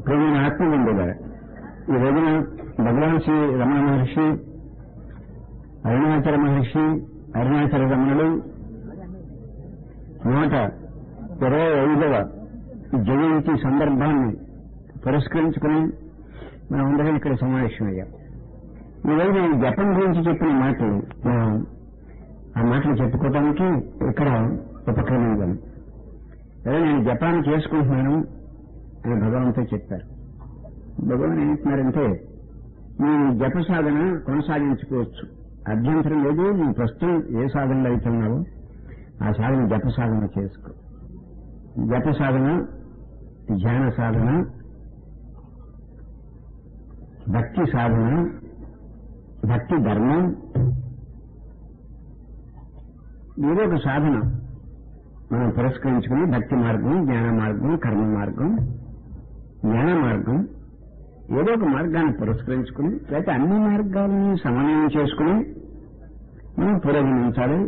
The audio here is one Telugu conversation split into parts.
ప్రేమైన ఆత్మబంధుగా ఈ రోజున భగవాన్ శ్రీ రమణ మహర్షి అరుణాచల మహర్షి అరుణాచల రమణుడు నూట ఇరవై ఐదవ జయంతి సందర్భాన్ని పురస్కరించుకుని మనం అందరం ఇక్కడ సమావేశమయ్యాం ఈరోజు నేను జపం గురించి చెప్పిన మాటలు మనం ఆ మాటలు చెప్పుకోవడానికి ఇక్కడ ఉపక్రమించాను అదే నేను జపాన్ని చేసుకుంటున్నాను అని భగవంతుడు చెప్పారు భగవాన్ ఏమంటున్నారంటే నీ జప సాధన కొనసాగించుకోవచ్చు అభ్యంతరం లేదు నువ్వు ప్రస్తుతం ఏ సాధనలో అవుతున్నావో ఆ సాధన జప సాధన చేసుకో జప సాధన ధ్యాన సాధన భక్తి సాధన భక్తి ధర్మం ఏదో ఒక సాధన మనం పురస్కరించుకుని భక్తి మార్గం జ్ఞాన మార్గం కర్మ మార్గం జ్ఞాన మార్గం ఏదో ఒక మార్గాన్ని పురస్కరించుకుని లేకపోతే అన్ని మార్గాలను సమన్వయం చేసుకుని మనం పురోగమించాలి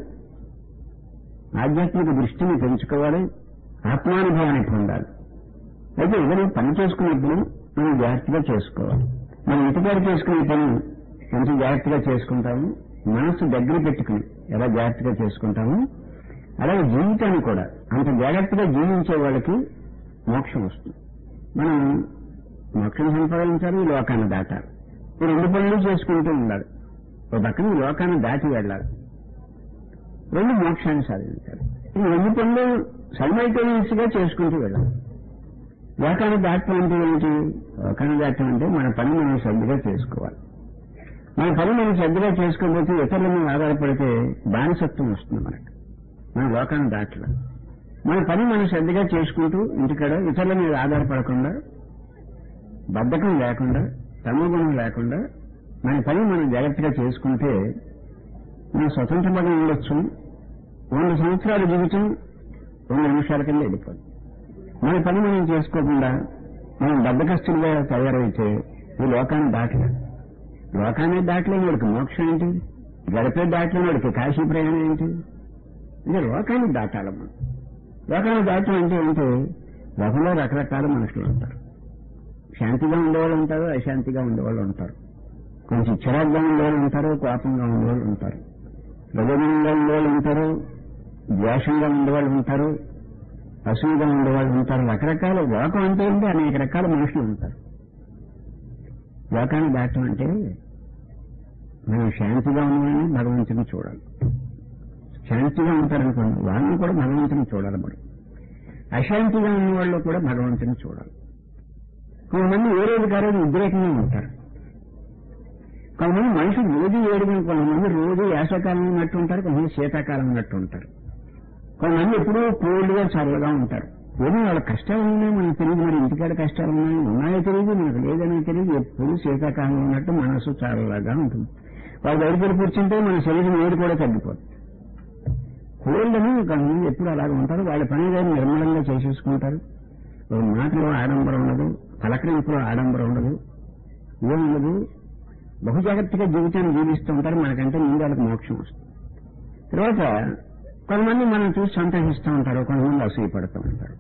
ఆధ్యాత్మిక దృష్టిని పెంచుకోవాలి ఆత్మానుభవాన్ని పొందాలి అయితే ఏదైనా పని చేసుకున్నప్పుడు మనం జాగ్రత్తగా చేసుకోవాలి మనం ఇంటికాడ చేసుకునే పని ఎంత జాగ్రత్తగా చేసుకుంటాము మనస్సు దగ్గర పెట్టుకుని ఎలా జాగ్రత్తగా చేసుకుంటాము అలాగే జీవితాన్ని కూడా అంత జాగ్రత్తగా జీవించే వాళ్ళకి మోక్షం వస్తుంది మనం మోక్షం సంపాదించాలి ఈ లోకాన్ని దాటాలి ఈ రెండు పనులు చేసుకుంటూ ఉండాలి ఒక పక్కన ఈ లోకాన్ని దాటి వెళ్ళాలి రెండు మోక్షాన్ని సాధించాలి ఈ రెండు పనులు సైమల్టేనియస్ గా చేసుకుంటూ వెళ్ళాలి లోకాన్ని దాటం అంటే ఏంటి లోకాన్ని దాటం అంటే మన పని మనం శ్రద్ధగా చేసుకోవాలి మన పని మనం శ్రద్ధగా చేసుకోకపోతే ఇతరుల మీద ఆధారపడితే బానిసత్వం వస్తుంది మనకు మన లోకాన్ని దాటలేదు మన పని మనం శ్రద్ధగా చేసుకుంటూ ఇంటికాడ ఇతరుల మీద ఆధారపడకుండా బద్ధకం లేకుండా తమగుణం లేకుండా మన పని మనం జాగ్రత్తగా చేసుకుంటే మనం స్వతంత్రపడి ఉండొచ్చు వంద సంవత్సరాల జీవితం రెండు నిమిషాల కింద వెళ్ళిపోతుంది మన పని మనం చేసుకోకుండా మనం బద్దకస్తులుగా తయారైతే ఈ లోకాన్ని దాటలేదు లోకాన్ని దాటలేని వాడికి మోక్షం ఏంటి గడిపే దాటలేని వాడికి కాశీ ప్రయాణం ఏంటి అంటే లోకాన్ని దాటాలి మనం లోకాన్ని దాటం అంటే ఏంటి లోకంలో రకరకాల మనుషులు ఉంటారు శాంతిగా ఉండేవాళ్ళు ఉంటారు అశాంతిగా ఉండేవాళ్ళు ఉంటారు కొంచెం చిరాగ్గా ఉండేవాళ్ళు ఉంటారు కోపంగా ఉండేవాళ్ళు ఉంటారు ప్రజోగనంగా ఉండేవాళ్ళు ఉంటారు ద్వేషంగా ఉండేవాళ్ళు ఉంటారు అసూయగా ఉండేవాళ్ళు ఉంటారు రకరకాల లోకం అంటే ఏంటి అనేక రకాల మనుషులు ఉంటారు లోకాన్ని దాటం అంటే మనం శాంతిగా ఉన్నవాడిని భగవంతుని చూడాలి శాంతిగా ఉంటారనుకోండి వాళ్ళని కూడా భగవంతుని చూడాలి మనం అశాంతిగా ఉన్న వాళ్ళు కూడా భగవంతుని చూడాలి కొంతమంది ఏ రోజు కారోజు ఉద్రేకంగా ఉంటారు కొంతమంది మనుషులు రోజు ఏడుగా కొంతమంది రోజు వేసవకాలం ఉన్నట్టు ఉంటారు కొంతమంది శీతాకాలం ఉన్నట్టు ఉంటారు కొంతమంది ఎప్పుడూ కోల్డ్గా చల్లగా ఉంటారు ఏమో వాళ్ళ కష్టాలు ఉన్నాయి మనకు తెలియదు మరి ఇంటికాడ కష్టాలు ఉన్నాయి ఉన్నాయో తెలియదు మనకు లేదనే తెలియదు ఎప్పుడు శీతాకాలం ఉన్నట్టు మనసు చల్లగా ఉంటుంది వాళ్ళ దగ్గర కూర్చుంటే మన శరీరం వేడి కూడా తగ్గిపోతుంది కోల్డ్ అని కొంతమంది ఎప్పుడు అలాగే ఉంటారు వాళ్ళ పని గారు నిర్మలంగా చేసేసుకుంటారు ఒక మాటలో ఆడంబరం ఉండదు పలకరింపులో ఆడంబరం ఉండదు ఏముండదు బహు జాగ్రత్తగా జీవితాన్ని జీవిస్తూ ఉంటారు మనకంటే ముందు వాళ్ళకి మోక్షం వస్తుంది తర్వాత కొంతమంది మనం చూసి సంతోషిస్తూ ఉంటారు కొంతమంది అసూయపడుతూ ఉంటారు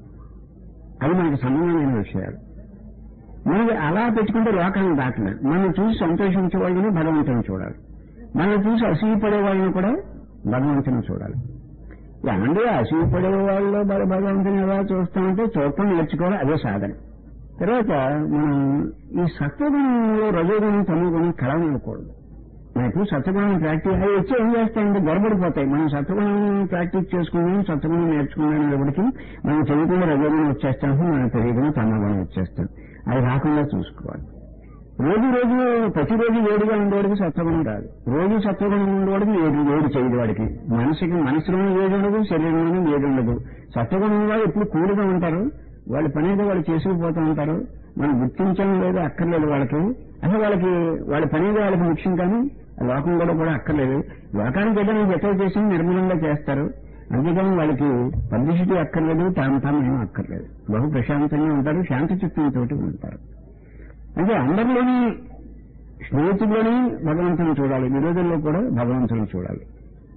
అది మనకు సంబంధమైన విషయాలు మనకి అలా పెట్టుకుంటే లోకాన్ని దాటలేదు మనం చూసి సంతోషించే వాళ్ళని భగవంతుని చూడాలి మనం చూసి అసూయపడే వాళ్ళని కూడా భగవంతుని చూడాలి ఏమంటే అసూయపడే వాళ్ళు భగవంతుని ఎలా చూస్తామంటే చూడటం నేర్చుకోవాలి అదే సాధన తర్వాత మనం ఈ సత్వగుణంలో రజోగుణం తమగుణం కలవకూడదు మనకు సత్వగుణం ప్రాక్టీస్ అవి వచ్చి ఏం చేస్తాయంటే గొడబడిపోతాయి మనం సత్వగుణం ప్రాక్టీస్ చేసుకున్నాం సత్వగుణం నేర్చుకున్నాం అనేప్పటికీ మనం తెలియకుండా రజోగుణం వచ్చేస్తాం మనం తెలియకుండా తమగుణం వచ్చేస్తాం అది రాకుండా చూసుకోవాలి రోజు రోజు ప్రతిరోజు వేడిగా ఉండేవాడికి సత్వగుణం రాదు రోజు సత్వగుణం ఉండేవాడికి వేడి వేడి చేయదు వాడికి మనసుకి మనసులోనూ వేడి ఉండదు శరీరంలోనూ వేడి ఉండదు సత్వగుణం వాళ్ళు ఎప్పుడు కూలుగా ఉంటారు వాళ్ళ పని ఏదో వాళ్ళు చేసుకుపోతూ ఉంటారు మనం గుర్తించడం లేదు అక్కర్లేదు వాళ్ళకి అసలు వాళ్ళకి వాళ్ళ పని ఏదో వాళ్ళకి ముఖ్యం కానీ లోకం కూడా కూడా అక్కర్లేదు లోకానికి ఏదైనా జత చేసి నిర్మలంగా చేస్తారు అంతేకాని వాళ్ళకి పబ్లిసిటీ అక్కర్లేదు తాము తాము ఏమీ అక్కర్లేదు బహు ప్రశాంతంగా ఉంటారు శాంతి చిత్తంతో ఉంటారు అంటే అందరిలోని స్నేహితుల్లోని భగవంతుని చూడాలి విరోధుల్లో కూడా భగవంతుని చూడాలి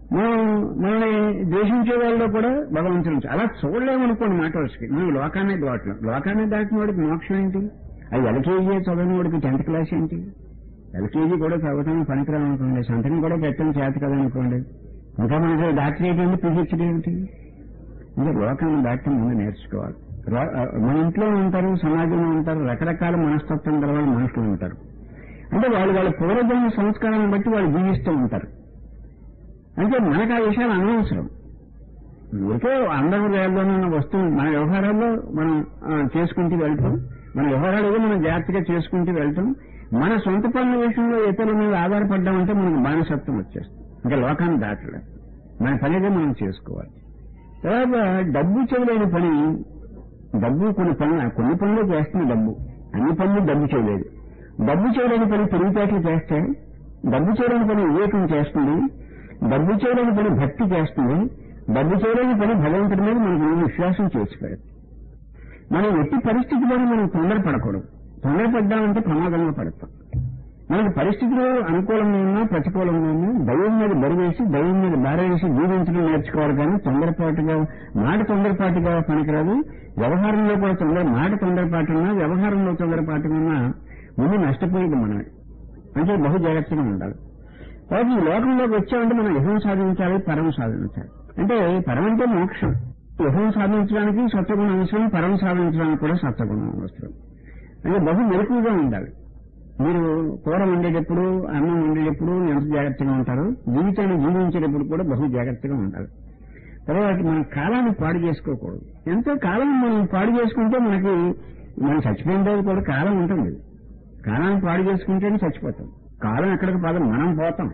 మనం మనల్ని ద్వేషించే వాళ్ళలో కూడా భగవంతుడు ఉంటాడు. అలా చూడలేమనుకోండి మాట వరుసకి మనం లోకాన్ని దాటలేం లోకాన్ని దాటిన వాడికి మోక్షం ఏంటి అది ఎల్కేజీ చదివిన వాడికి టెన్త్ క్లాస్ ఏంటి ఎల్కేజీ కూడా చదవటానికి పనికిరావు అనుకోండి సంతకం కూడా పెట్టడం చేత కదా అనుకోండి ఇంకా మనకి డాక్టరేట్ ఏంటి పిహెచ్డీ ఏంటి ఇంకా లోకాన్ని దాటం ముందు నేర్చుకోవాలి రా- మన ఇంట్లో ఉంటారు సమాజంలో ఉంటారు రకరకాల మనస్తత్వం గల వాళ్ళు మనుషులు ఉంటారు అంటే వాళ్ళు వాళ్ళ పూర్వజన్మ సంస్కారాన్ని బట్టి వాళ్ళు జీవిస్తూ ఉంటారు అంటే మనకు ఆ విషయాలు అనవసరం ఊరికే అందరూ వేళ్ళలోనే ఉన్న వస్తువు మన వ్యవహారాల్లో మనం ఆ, చేసుకుంటూ వెళ్తాం మన వ్యవహారాలు ఏదో మనం జాగ్రత్తగా చేసుకుంటూ వెళ్తాం మన సొంత పనుల విషయంలో ఇతరుల మీద ఆధారపడ్డామంటే మనకు బానిసత్వం వచ్చేస్తుంది ఇంకా లోకాన్ని దాటలేదు మన పని ఏదో మనం చేసుకోవాలి తర్వాత డబ్బు చేయలేని పని డబ్బు కొన్ని పనులు కొన్ని పనులు చేస్తుంది డబ్బు అన్ని పనులు డబ్బు చేయలేదు డబ్బు చేయలేని పని తెలివితేటలు చేస్తే డబ్బు చేయలేని పని వివేకం చేస్తుంది డబ్బు చేయలేని పని భక్తి చేస్తుంది డబ్బు చేయలేని పని భగవంతుడి మీద మనకు ఉన్న విశ్వాసం చేసిపోయారు మనం ఎట్టి పరిస్థితిలోనూ మనం తొందరపడకూడదు తొందరపడ్డామంటే ప్రమాదంలో పడతాం మనకి పరిస్థితులు అనుకూలంగా ఉన్నా ప్రతికూలంగా ఉన్నా దైవం మీద బరివేసి దైవం మీద బారేసి జీవించడం నేర్చుకోవాలి కానీ తొందరపాటుగా మాట తొందరపాటుగా పనికిరాదు వ్యవహారంలో కూడా తొందర మాట తొందరపాటు ఉన్నా వ్యవహారంలో తొందరపాటు ఉన్నా ముందు నష్టపోయేది మనమే అంటే బహు జాగ్రత్తగా ఉండాలి తర్వాత ఈ లోకంలోకి వచ్చామంటే మనం యహం సాధించాలి పరం సాధించాలి అంటే పరం అంటే మోక్షం యహం సాధించడానికి సత్వగుణం అవసరం పరం సాధించడానికి కూడా సత్వగుణం అవసరం అంటే బహు మెరుకుగా ఉండాలి మీరు కూర వండేటప్పుడు అన్నం వండేటప్పుడు ఎంత జాగ్రత్తగా ఉంటారు జీవితాన్ని జీవించేటప్పుడు కూడా బహు జాగ్రత్తగా ఉండాలి తర్వాత మన కాలాన్ని పాడు చేసుకోకూడదు ఎంతో కాలం మనం పాడు చేసుకుంటే మనకి మనం చచ్చిపోయిన రోజు కూడా కాలం ఉంటుంది కాలాన్ని పాడు చేసుకుంటేనే చచ్చిపోతాం కాలం ఎక్కడికి పోదాం మనం పోతాం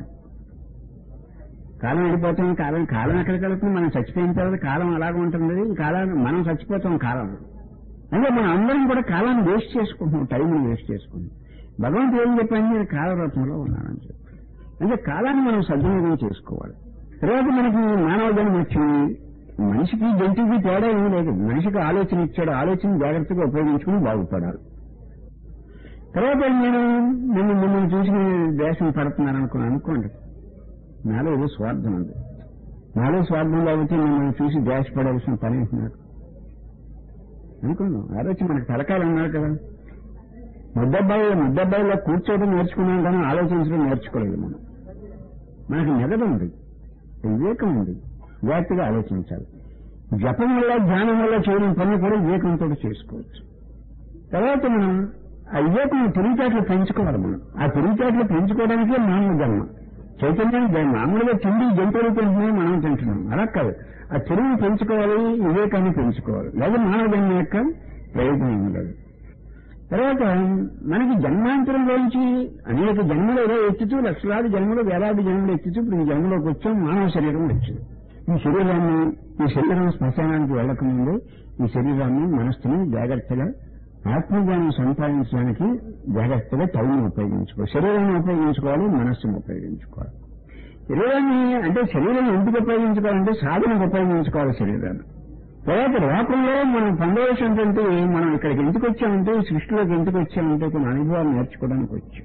కాలం వెళ్ళిపోతాం కాలం కాలం ఎక్కడికి వెళ్తుంది మనం చచ్చిపోయిన తర్వాత కాలం అలాగే ఉంటుంది ఈ కాలాన్ని మనం చచ్చిపోతాం కాలం అంటే మనం అందరం కూడా కాలాన్ని వేస్ట్ చేసుకుంటున్నాం టైంని వేస్ట్ చేసుకుంటాం భగవంతుడు ఏం చెప్పాను నేను కాలరత్నంలో ఉన్నానని చెప్పి అంటే కాలాన్ని మనం సద్వినియోగం చేసుకోవాలి తర్వాత మనకి మానవ జన్మ వచ్చింది మనిషికి జంతువుకి తేడా ఏమీ లేదు మనిషికి ఆలోచన ఇచ్చాడు ఆలోచన జాగ్రత్తగా ఉపయోగించుకుని బాగుపడాలి తర్వాత నేను నిన్ను మిమ్మల్ని చూసి దేశం పడుతున్నాను అనుకుని అనుకోండి నాలో ఏదో స్వార్థం ఉంది నాలో స్వార్థం లేకపోతే మిమ్మల్ని చూసి దేశపడాల్సిన పని ఏంటి నాకు అనుకున్నాం ఆ రోజు మనకు తలకాయలు అన్నారు కదా ముద్దబ్బాయి ముద్దబ్బాయిలో కూర్చోవడం నేర్చుకున్నాం కానీ ఆలోచించడం నేర్చుకోలేదు మనం మనకి మెదడు ఉంది వివేకం ఉంది జాగ్రత్తగా ఆలోచించాలి జపం వల్ల ధ్యానం వల్ల చేయడం పనులు కూడా వివేకంతో చేసుకోవచ్చు తర్వాత మనం ఆ వివేకం తెలివితేటలు పెంచుకోవాలి మనం ఆ తెలివితేటలు పెంచుకోవడానికే మానవ జన్మ చైతన్యాన్ని జన్మ. మామూలుగా తిండి జంతువులు తింటున్నాం మనం తింటున్నాం అలా కాదు ఆ తెలివిని పెంచుకోవాలి వివేకాన్ని పెంచుకోవాలి లేదా మానవ జన్మ యొక్క ప్రయోజనం ఉండదు తర్వాత మనకి జన్మాంతరం గురించి అనేక జన్మలు ఏదో ఎత్తుతూ లక్షలాది జన్మలు వేలాది జన్మలు ఎత్తుతూ ఇప్పుడు ఈ జన్మలోకి వచ్చాం మానవ శరీరం వచ్చింది ఈ శరీరాన్ని ఈ శరీరం శ్మశానానికి వెళ్ళకముందు ఈ శరీరాన్ని మనస్సుని జాగ్రత్తగా ఆత్మజ్ఞానం సంపాదించడానికి జాగ్రత్తగా టైం ఉపయోగించుకోవాలి శరీరాన్ని ఉపయోగించుకోవాలి మనస్సును ఉపయోగించుకోవాలి శరీరాన్ని అంటే శరీరం ఎందుకు ఉపయోగించుకోవాలంటే సాధనకు ఉపయోగించుకోవాలి శరీరాన్ని తర్వాత లోకంలో మనం పొందవలసిన ఏంటంటే మనం ఇక్కడికి ఎందుకు వచ్చామంటే ఈ సృష్టిలోకి ఎందుకు వచ్చామంటే కొన్ని అనుభవాలు నేర్చుకోవడానికి వచ్చాం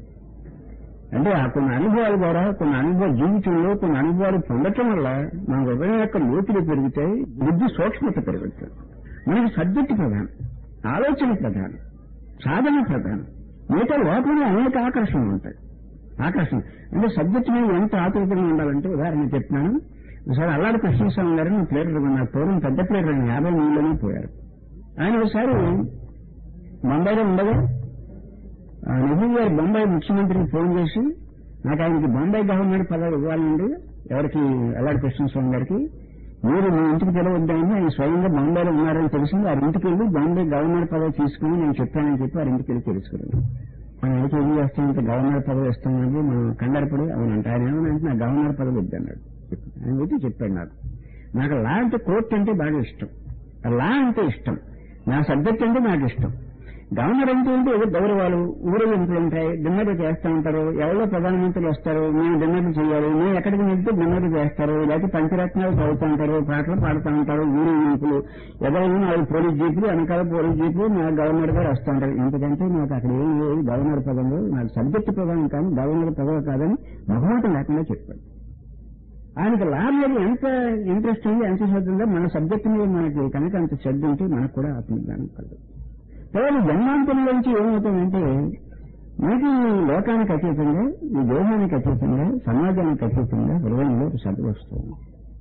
అంటే ఆ కొన్ని అనుభవాల ద్వారా కొన్ని అనుభవ జీవితంలో కొన్ని అనుభవాలు పొందటం వల్ల మన హృదయం యొక్క లోతులు పెరుగుతాయి బుద్ధి సూక్ష్మత పెరుగుతాయి మనకి సబ్జెక్టు ప్రధానం ఆలోచన ప్రధానం సాధన ప్రధానం మిగతా లోకంలో అనేక ఆకర్షణలు ఉంటాయి ఆకర్షణ అంటే సబ్జెక్ట్ మీద ఎంత ఆతృతంగా ఉండాలంటే ఉదాహరణ చెప్తున్నాను ఒకసారి అల్లాడి కృష్ణస్వామి గారు నా ప్లేటర్ ఉన్నారు పూర్వం పెద్ద ప్లేటర్ ఆయన యాభై మూడులోనే పోయారు ఆయన ఒకసారి బొంబాయిలో ఉండగా ఆ, నెహ్రూ గారు బొంబాయి ముఖ్యమంత్రికి ఫోన్ చేసి నాకు ఆయనకి బొంబాయి గవర్నమెంట్ పదవి ఇవ్వాలండి ఎవరికి అల్లాడి కృష్ణస్వామి గారికి మీరు మీ ఇంటికి పిలవద్దామని ఆయన స్వయంగా బొంబాయిలో ఉన్నారని తెలిసింది ఆ ఇంటికి వెళ్ళి బాంబే గవర్నర్ పదవి తీసుకుని నేను చెప్పానని చెప్పి ఆ ఇంటికి వెళ్ళి తెలుసుకున్నాను మనం అయితే ఏం చేస్తామంటే గవర్నర్ పదవి ఇస్తామండి మనం కంగారపడి అవునంటే ఆయన ఏమనంటే నా గవర్నర్ పదవి వద్దన్నాడు ఆయన వచ్చి చెప్పాడు నాకు నాకు లా అంటే కోర్టు అంటే బాగా ఇష్టం లా అంటే ఇష్టం నా సబ్జెక్ట్ అంటే నాకు ఇష్టం గవర్నర్ అంటే ఏంటి ఏదో గౌరవాలు ఊరేగింపులు ఉంటాయి డిన్నర్లు చేస్తూ ఉంటారు ఎవరో ప్రధానమంత్రులు వస్తారు మేము డిన్నర్లు చేయాలి మేము ఎక్కడికి వెళ్తే డిన్నర్లు చేస్తారు లేకపోతే పంచరత్నాలు చదువుతూ ఉంటారు పాటలు పాడుతూ ఉంటారు ఊరేగింపులు ఎవరైనా నాలుగు పోలీస్ జీపులు వెనకాల పోలీస్ జీపులు నా గవర్నర్ గారు వస్తూ ఉంటారు ఎందుకంటే నాకు అక్కడ ఏం లేదు గవర్నర్ పదంలో నాకు సబ్జెక్టు ప్రధానం కానీ గవర్నర్ పదవి కాదని మొహమాటం లేకుండా చెప్పాడు ఆయనకి లా మీద ఎంత ఇంట్రెస్ట్ ఉంది ఎంత శ్రద్ధ ఉందో మన సబ్జెక్ట్ మీద మనకి కనుక అంత శ్రద్ధ ఉంటే మనకు కూడా ఆత్మజ్ఞానం కలదు తర్వాత జన్మాంతరంలోంచి ఏమవుతుందంటే మనకి ఈ లోకానికి అతీతంగా ఈ దేహానికి అతీతంగా సమాజానికి అతీతంగా హృదయంలో ఒక సద్వస్తువు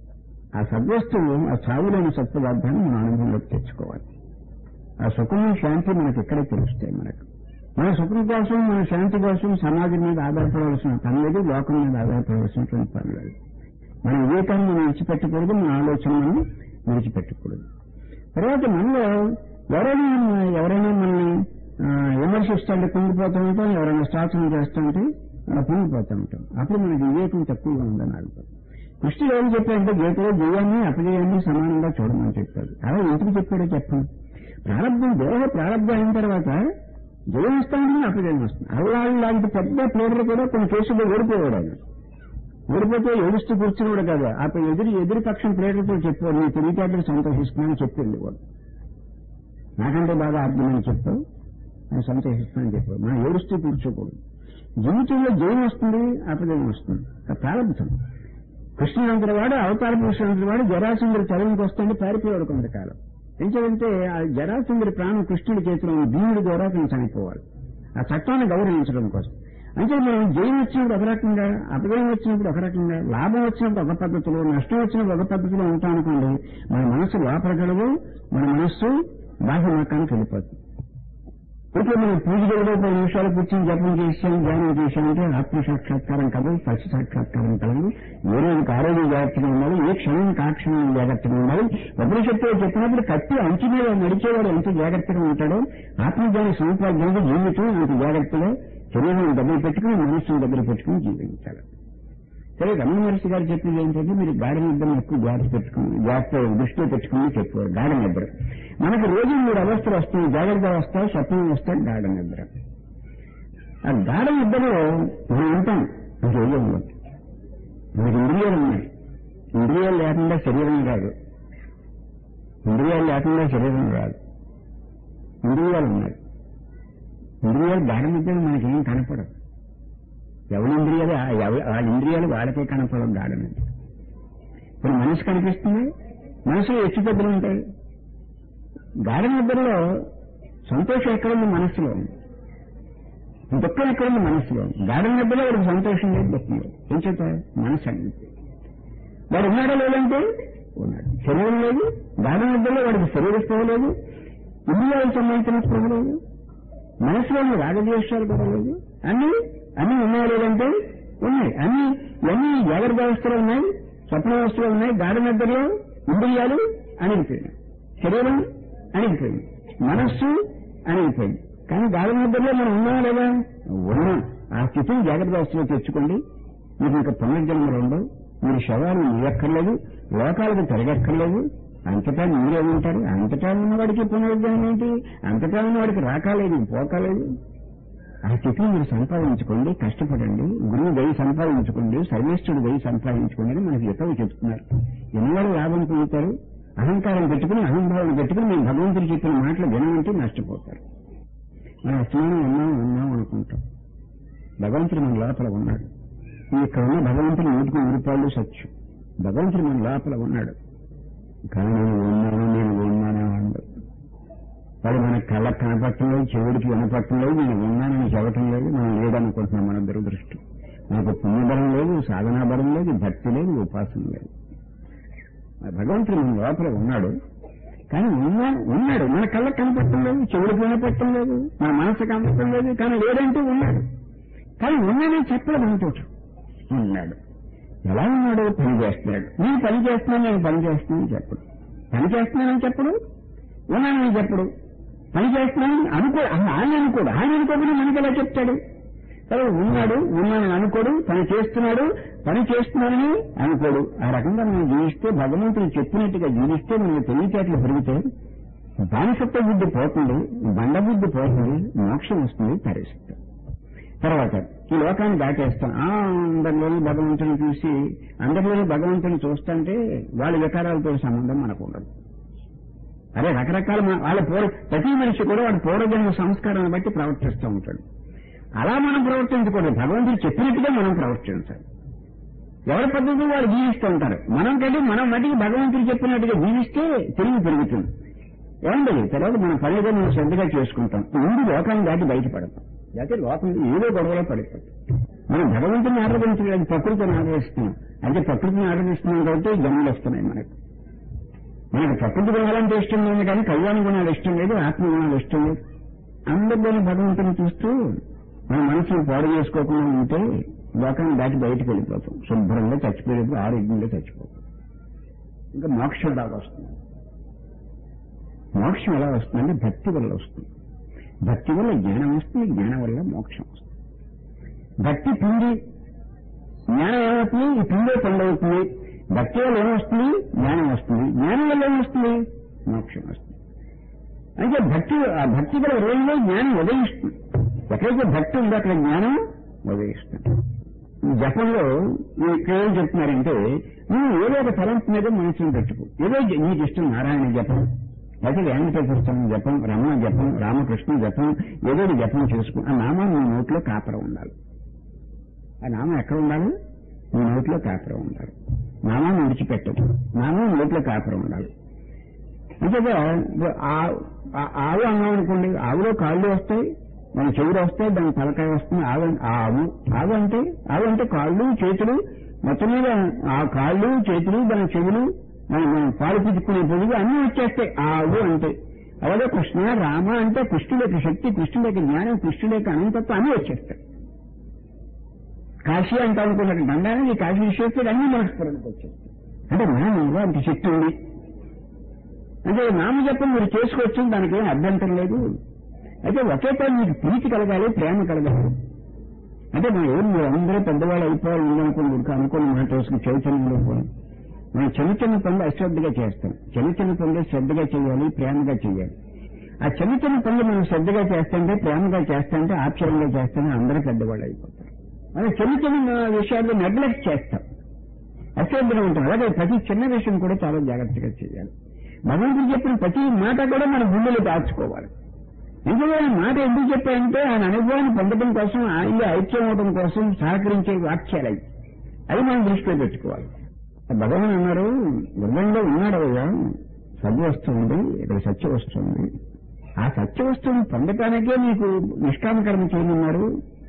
ఆ సద్వస్తువు ఆ చావులేని సత్పదార్థాన్ని మన అనుభవంలోకి తెచ్చుకోవాలి ఆ సుఖము శాంతి మనకి ఇక్కడే తెలుస్తాయి మనకు మన సుఖం కోసం మన శాంతి కోసం సమాజం మీద ఆధారపడవలసిన పని లేదు లోకం మీద ఆధారపడవలసినటువంటి పని లేదు మన వివేకాన్ని మనం విడిచిపెట్టకూడదు మన ఆలోచనలను విడిచిపెట్టకూడదు తర్వాత మనలో ఎవరైనా ఎవరైనా మనల్ని ఆ, విమర్శిస్తుంటే కుంగిపోతూ ఉంటాం ఎవరైనా శ్వాసన చేస్తుంటే అలా కుంగిపోతూ ఉంటాం అప్పుడు మనకి వివేకం తక్కువగా ఉందని అర్థం కృష్ణుడు ఏం చెప్పాడంటే గీతలో జయాన్ని అపజయాన్ని సమానంగా చూడమని చెప్పాడు అలా ఎందుకు చెప్పాడో చెప్పండి ప్రారంభం దేహ ప్రారంభం అయిన తర్వాత జయం వస్తుంది అపజయం వస్తుంది అల్లాళ్ళు లాంటి పెద్ద ప్లేయర్ కూడా కొన్ని కేసుల్లో ఓడిపోయాడు ఆయన ఓడిపోతే ఏడుస్తూ కూర్చున్నాడు కదా అప్పుడు ఎదురు ఎదురు పక్షం ప్లేయర్లతో చెప్పాడు నీ తెలివితేటలు సంతోషిస్తున్నానని చెప్పింది వాడు నాకంటే బాగా ఆర్గ్యుమెంట్ చెప్తావు నేను సంతోషిస్తున్నానని చెప్పాడు మనం ఏడుస్తూ కూర్చోకూడదు జీవితంలో జయం వస్తుంది అపజయం వస్తుంది అది ప్రారంభం కృష్ణుడంతటి వాడు అవతార పురుషుడంతటి వాడు జరాసుందరి చదువుకి వస్తుంటే పారిపోయాడు కొంతకాలం ఎందుకంటే ఆ జరాసుందరి ప్రాణం కృష్ణుడి చేతిలో ఉన్న భీముడి ద్వారా అతను చనిపోవాలి ఆ చట్టాన్ని గౌరవించడం కోసం అంటే మనం జయం వచ్చినప్పుడు ఒక రకంగా అపజయం వచ్చినప్పుడు ఒక రకంగా లాభం వచ్చినప్పుడు ఒక పద్ధతిలో నష్టం వచ్చినప్పుడు ఒక పద్ధతిలో ఉంటాం అనుకోండి మన మనసు లోపలగలదు మన మనస్సు బాహ్య మకానికి వెళ్ళిపోతుంది ఇప్పుడు మనం పూజ గదిలో పది నిమిషాలు కూర్చొని జపం చేసాం ధ్యానం చేశామంటే ఆత్మ సాక్షాత్కారం కాదు పక్ష సాక్షాత్కారం కలదు ఏ రోజుకి ఆరోగ్యం జాగ్రత్తగా ఉండాలి ఏ క్షణానికి ఆ క్షణం జాగ్రత్తగా ఉండాలి ఉపనిషత్తులో చెప్పినప్పుడు కత్తి అంచు మీద నడిచేవాడు ఎంత జాగ్రత్తగా ఉంటాడో ఆత్మజ్ఞాన సముపార్జనకు జీవితం అంత జాగ్రత్తగా శరీరం దగ్గర పెట్టుకుని మనస్సును దగ్గర పెట్టుకుని జీవించాలి సరే రమణ మహర్షి గారు చెప్పింది ఏంటంటే మీరు గాఢ నిద్రను ఎక్కువ జాగ్రత్త పెట్టుకుని జాగ్రత్త దృష్టిలో పెట్టుకుని చెప్పారు గాఢ నిద్ర మనకు రోజు మూడు అవస్థలు వస్తాయి జాగ్రత్త అవస్థ స్వప్నం వస్తాయి గాఢ నిద్ర ఆ గాఢ నిద్రలో మనం ఉంటాం హృదయంలో మనకి ఇంద్రియాలు ఉన్నాయి ఇంద్రియాలు లేకుండా శరీరం రాదు ఇంద్రియాలు లేకుండా శరీరం రాదు ఇంద్రియాలు ఉన్నాయి ఇంద్రియాలు గాఢ నిద్రలు మనకేం కనపడవు ఎవరి ఇంద్రియాలు ఆ- ఎవ- వాళ్ళ ఇంద్రియాలు వాళ్ళకే కనపడవు గాఢ నిద్ర ఇప్పుడు మనసు కనిపిస్తుంది మనసులో హెచ్చుతగ్గులు ఉంటాయి గాఢ నిద్రలో సంతోషం ఎక్కడుంది మనస్సులో ఉంది దుఃఖం ఎక్కడుంది మనస్సులో ఉంది. గాఢ నిద్రలో వాడికి సంతోషం లేదు దుఃఖం లేదు ఏం చేత మనసు అనేది వాడు ఉన్నాడా లేదంటే ఉన్నాడు శరీరం లేదు గాఢ నిద్రలో వాడికి శరీర స్పృహ లేదు ఇంద్రియాలకు సంబంధించిన స్పృహ లేదు మనసులో ఉన్న రాగద్వేషాలు కూడా లేదు అన్ని అన్ని ఉన్నాయా లేదంటే ఉన్నాయి అన్ని ఇవన్నీ జాగ్రత్త వ్యవస్థలో ఉన్నాయి స్వప్న వ్యవస్థలో ఉన్నాయి గాఢ నిద్రలో ఇంద్రియాలు అణిగిపోయినాయి శరీరం అణిగిపోయింది మనస్సు అణిగిపోయింది కానీ గాఢ నిద్రలో మనం ఉన్నామా లేదా ఉన్నాం ఆ స్థితిని జాగ్రత్త వ్యవస్థలో తెచ్చుకోండి మీకు ఇంకా పునర్జన్మలు ఉండవు మీరు శవాలు నీయక్కర్లేదు లోకాలకు తిరగక్కర్లేదు అంతటా మీరే ఉంటారు అంతటా ఉన్నవాడికి పునరుద్ధరణ ఏంటి అంతటా ఉన్నవాడికి రాకాలేదు పోకాలేదు ఆ స్థితిని మీరు సంపాదించుకోండి కష్టపడండి గురువు దయ సంపాదించుకోండి సర్వేశ్వరుడు దయ సంపాదించుకోండి అని మనకి ఎక్కువ చెప్తున్నారు ఎన్నవాడు లాభం పొందుతారు అహంకారం పెట్టుకుని అహంభావం పెట్టుకుని మేము భగవంతుడు చెప్పిన మాటలు వినమంటే నష్టపోతారు మనం అసమానం ఉన్నాం ఉన్నాం అనుకుంటాం భగవంతుడు మన లోపల ఉన్నాడు ఇక్కడ ఉన్న భగవంతుడు నూటికి నూరు రూపాయలు సత్యం భగవంతుడు మన లోపల ఉన్నాడు కానీ నేను ఉన్నాను నేను ఉన్నాను అన్నాడు వాడు మన కళ్ళకు కనపడటం లేదు చెవుడికి వినపడటం లేదు నేను ఉన్నానని చెప్పటం లేదు మనం లేదనుకుంటున్నాం మన దురదృష్టం మనకు పుణ్యబలం లేదు సాధనా బలం లేదు భక్తి లేదు ఉపాసన లేదు ఆ భగవంతుడు మన లోపల ఉన్నాడు కానీ ఉన్నా ఉన్నాడు మన కళ్ళకు కనపడటం లేదు చెవుడికి వినపడటం లేదు మన మనసు కనపడటం లేదు కానీ లేదంటూ ఉన్నాడు కానీ ఉన్నాడని చెప్పడం అంతోటి ఉన్నాడు ఎలా ఉన్నాడు పని చేస్తున్నాడు నేను పని చేస్తున్నాను నేను పని చేస్తున్నానని చెప్పడు పని చేస్తున్నానని చెప్పడు ఉన్నానని చెప్పడు పని చేస్తున్నానని అనుకో ఆయన అనుకోడు ఆయన అనుకోకుండా మనకి ఎలా చెప్తాడు సరే ఉన్నాడు ఉన్నానని అనుకోడు పని చేస్తున్నాడు పని చేస్తున్నానని అనుకోడు ఆ రకంగా మనం జీవిస్తే భగవంతుడు చెప్పినట్టుగా జీవిస్తే మనకి తెలివితేటలు పెరుగుతాయి బానిసత్వ బుద్ధి పోతుంది బండ బుద్ధి పోతుంది మోక్షం వస్తుంది తరిస్తుంది తర్వాత ఈ లోకాన్ని దాటేస్తాం ఆ అందరిలోనూ భగవంతుని చూసి అందరిలోనూ భగవంతుని చూస్తుంటే వాళ్ళ వికారాలతో సంబంధం మనకు ఉండదు అదే రకరకాల మన- వాళ్ళ పూర్వ ప్రతి మనిషి కూడా వాడి పూర్వజన్మ సంస్కారాన్ని బట్టి ప్రవర్తిస్తూ ఉంటాడు అలా మనం ప్రవర్తించకూడదు భగవంతుడు చెప్పినట్టుగా మనం ప్రవర్తించాలి ఎవరి పద్ధతి వాళ్ళు జీవిస్తూ ఉంటారు మనం కంటే మనం మటుకు భగవంతుడు చెప్పినట్టుగా జీవిస్తే తెలివి పెరుగుతుంది ఏమండి తర్వాత మన పని ఏదో మనం శ్రద్ధగా చేసుకుంటాం ముందు లోకాన్ని దాటి బయటపడతాం లేకపోతే లోకం ఏదో గొడవలో పడిపోతాం మనం భగవంతుని ఆరాధించలేదు ప్రకృతిని ఆరాధిస్తున్నాం అంటే ప్రకృతిని ఆరాధిస్తున్నాం కాబట్టి జన్మలు వస్తున్నాయి మనకు మనకు ప్రకృతి గుణాలంటే ఇష్టం లేదు కానీ కళ్యాణ గుణాలు ఇష్టం లేదు ఆత్మ గుణాలు ఇష్టం లేదు అందరిలోని భగవంతుని చూస్తూ మన మనసును పాడు చేసుకోకుండా ఉంటే లోకాన్ని దాటి బయటకు వెళ్ళిపోతాం శుభ్రంగా చచ్చిపోయేది ఆరోగ్యంగా చచ్చిపోతాం ఇంకా మోక్షం దాకా వస్తుంది మోక్షం ఎలా వస్తుందంటే భక్తి వల్ల వస్తుంది భక్తి వల్ల జ్ఞానం వస్తుంది జ్ఞానం వల్ల మోక్షం వస్తుంది భక్తి పిండి జ్ఞానం ఏమవుతుంది ఈ పిండే పండవుతుంది భక్తి వల్ల ఏమొస్తుంది జ్ఞానం వస్తుంది జ్ఞానం వల్ల ఏమొస్తుంది మోక్షం వస్తుంది అంటే భక్తి ఆ భక్తి గల రోజులో జ్ఞానం ఉదయిస్తుంది ఎక్కడైతే భక్తి ఉందో అక్కడ జ్ఞానం ఉదయిస్తుంది ఈ జపంలో ఇక్కడ ఏం చెప్తున్నారంటే నువ్వు ఏదో ఒక తలంపు మీద మనసును పెట్టుకో ఏదో జ- నీకు ఇష్టం నారాయణ జపం లేకపోతే వెంకటేశ్వర జపం రమణ జపం రామకృష్ణ జపం ఏదో ఒక జపం చేసుకో ఆ నామం నీ నోట్లో కాపరం ఉండాలి ఆ నామం ఎక్కడ ఉండాలి నీ నోట్లో కాపరం ఉండాలి నామాన్ని విడిచిపెట్టదు నామం నోట్లో కాపరం ఉండాలి అంతేగా ఇప్పుడు ఆ- ఆ- ఆవు అన్నాం అనుకోండి ఆవులో కాళ్ళు వస్తాయి మన చెవులు వస్తాయి దాని తలకాయ వస్తుంది ఆవు ఆ ఆవు ఆవు అంటే ఆవు అంటే కాళ్ళు చేతులు మొత్తం మీద ఆ కాళ్ళు చేతులు దాని చెవులు మన మన పాలు పిచ్చుకునే పొడుగు అన్నీ వచ్చేస్తాయి ఆ ఆవు అంటే అలాగే కృష్ణ రామ అంటే కృష్ణుడి యొక్క శక్తి కృష్ణుడి యొక్క జ్ఞానం కృష్ణుడి యొక్క అనంతత్వం అన్నీ వచ్చేస్తాయి కాశీ అంటాం అనుకున్నట్టు బంగారాన్ని కాశీ విశ్వేశ్వరుడు అన్ని మనస్ఫురణకు వచ్చేస్తాయి అంటే మనం అంత శక్తి ఉంది అంటే నామజపం మీరు చేసుకోవచ్చు దానికి ఏం అభ్యంతరం లేదు అయితే ఒకే టైం మీకు ప్రీతి కలగాలి ప్రేమ కలగాలి అంటే మనం ఏం మీరు అందరూ పెద్దవాళ్ళు అయిపోవాలి ఉందనుకోండి ఇంకా అనుకోని మాట వేసుకుని చైతన్యంలో పోయి మనం చిన్న చిన్న పనులు అశ్రద్ధగా చేస్తాం చిన్న చిన్న పనులు శ్రద్ధగా చేయాలి ప్రేమగా చేయాలి ఆ చిన్న చిన్న పనులు మనం శ్రద్ధగా చేస్తుంటే ప్రేమగా చేస్తుంటే ఆప్షన్గా చేస్తుంటే అందరూ పెద్దవాళ్ళు అయిపోతారు మనం చిన్న చిన్న విషయాల్లో నెగ్లెక్ట్ చేస్తాం అశ్రద్ధగా ఉంటాం అలాగే ప్రతి చిన్న విషయం కూడా చాలా జాగ్రత్తగా చేయాలి భగవంతుడు చెప్పిన ప్రతి మాట కూడా మన గుండెలు దాచుకోవాలి ఎందుకంటే ఆయన మాట ఎందుకు చెప్పాయంటే ఆయన అనుభవాన్ని పొందడం కోసం ఆయనలో ఐక్యం అవడం కోసం సహకరించే వాక్యాలు అవి అవి మనం దృష్టిలో పెట్టుకోవాలి భగవాన్ అన్నారు హృదయంలో ఉన్నాడు అయ్యా సద్య వస్తుంది ఇక్కడ సత్య వస్తుంది ఆ సత్య వస్తువుని పొందటానికే నీకు నిష్కామకర్మ చేయమన్నారు